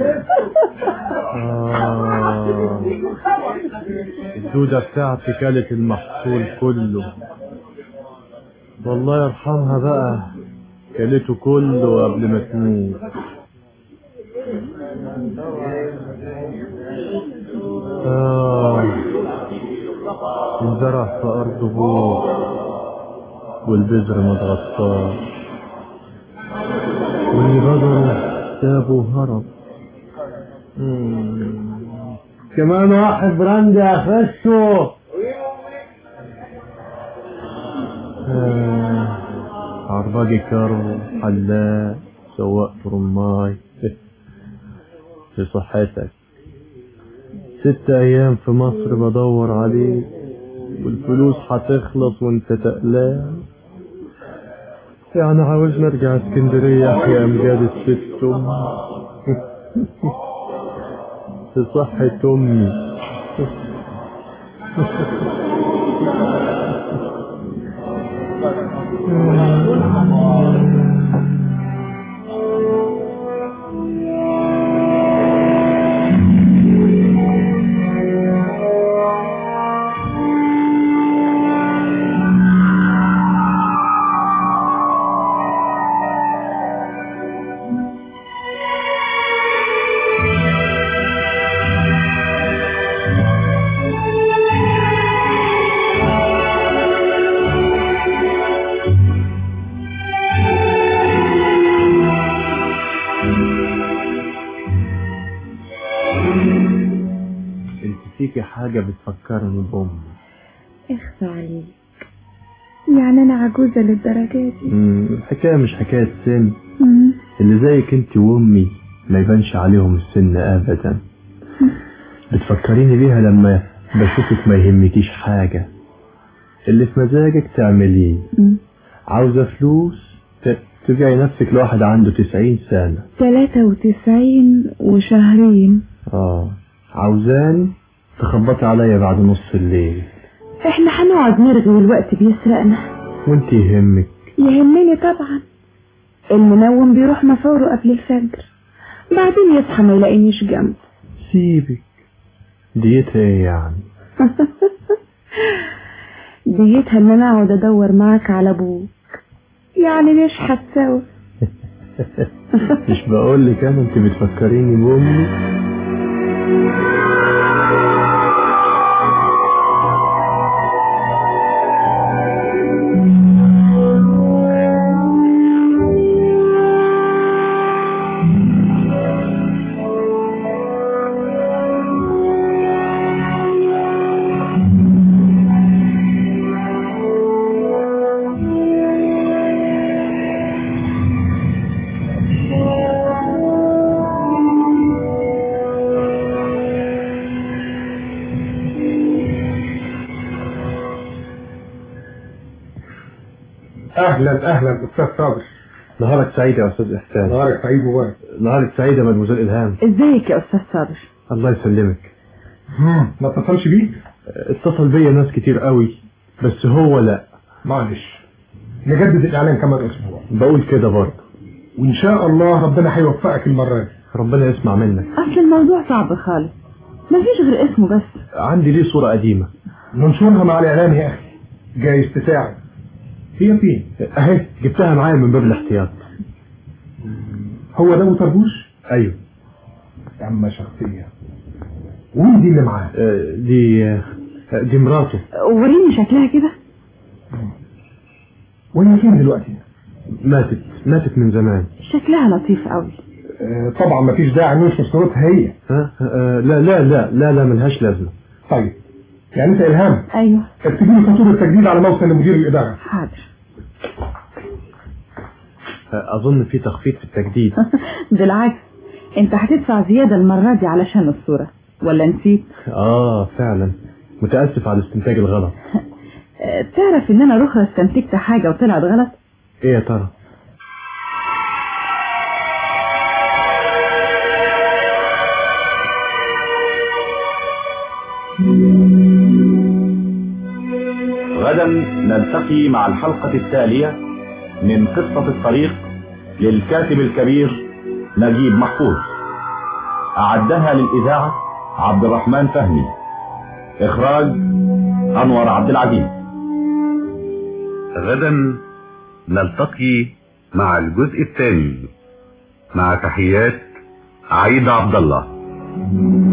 آه. الدودة بتاعتي كلت المحصول كله والله يرحمها بقى كلته كله قبل ما تموت آه انزرع في أرض بوك والبذر ما اتغطاش واللي بذره سابه وهرب مم. كمان واحد براندي يا خشو آه، عرباجي كارو حلاق سواق فرماي في صحتك ست ايام في مصر بدور عليك والفلوس هتخلص وانت تقلان يعني عاوز نرجع اسكندرية احيا امجاد الست امي في صحة امي انت فيكي حاجة بتفكرني بأمي اخفى عليك يعني انا عجوزة للدرجة دي مم، الحكاية مش حكاية سن مم. اللي زيك انت وامي ما يبانش عليهم السن ابدا بتفكريني بيها لما بشوفك ما يهمكيش حاجة اللي في مزاجك تعمليه مم. عاوزة فلوس ت- تبيعي نفسك لواحد عنده تسعين سنة تلاتة وتسعين وشهرين اه عاوزاني تخبطي عليا بعد نص الليل احنا هنقعد نرغي والوقت بيسرقنا وانت يهمك يهمني طبعا المنوم بيروح مفوره قبل الفجر بعدين يصحى ما يلاقينيش جنبه سيبك ديتها ايه يعني ديتها ان انا اقعد ادور معاك على ابوك يعني نشحت سوا مش بقول لك انا انت بتفكريني بامي اهلا اهلا استاذ صابر نهارك سعيد يا استاذ احسان نهارك سعيد مبارك نهارك سعيد يا مدموزيل الهام ازيك يا استاذ صابر الله يسلمك ما اتصلش بيك اتصل بيا ناس كتير قوي بس هو لا معلش نجدد الاعلان كمان اسبوع بقول كده برضه وان شاء الله ربنا هيوفقك المره دي ربنا يسمع منك اصل الموضوع صعب خالص مفيش غير اسمه بس عندي ليه صورة قديمة ننشرها مع الاعلان يا اخي جايز تساعد هي فين اهي جبتها معايا من باب الاحتياط هو ده ابو طربوش ايوه يا عم شخصيه ومين دي اللي معاه آه، دي آه، دي مراته وريني شكلها كده وهي فين دلوقتي ماتت ماتت من زمان شكلها لطيف قوي آه، طبعا مفيش داعي ننشر صورتها هي ها آه، لا لا لا لا لا ملهاش لازمة طيب يعني انت الهام ايوه اكتبي لي فاتوره التجديد على موصل لمدير الاداره حاضر آه، اظن في تخفيض في التجديد بالعكس انت هتدفع زيادة المرة دي علشان الصورة ولا نسيت اه فعلا متأسف على الاستنتاج الغلط اه، تعرف ان انا رخرة استنتجت حاجة وطلعت غلط ايه يا ترى غدا نلتقي مع الحلقة التالية من قصة الطريق للكاتب الكبير نجيب محفوظ أعدها للإذاعة عبد الرحمن فهمي إخراج أنور عبد العزيز غدا نلتقي مع الجزء الثاني مع تحيات عيد عبد الله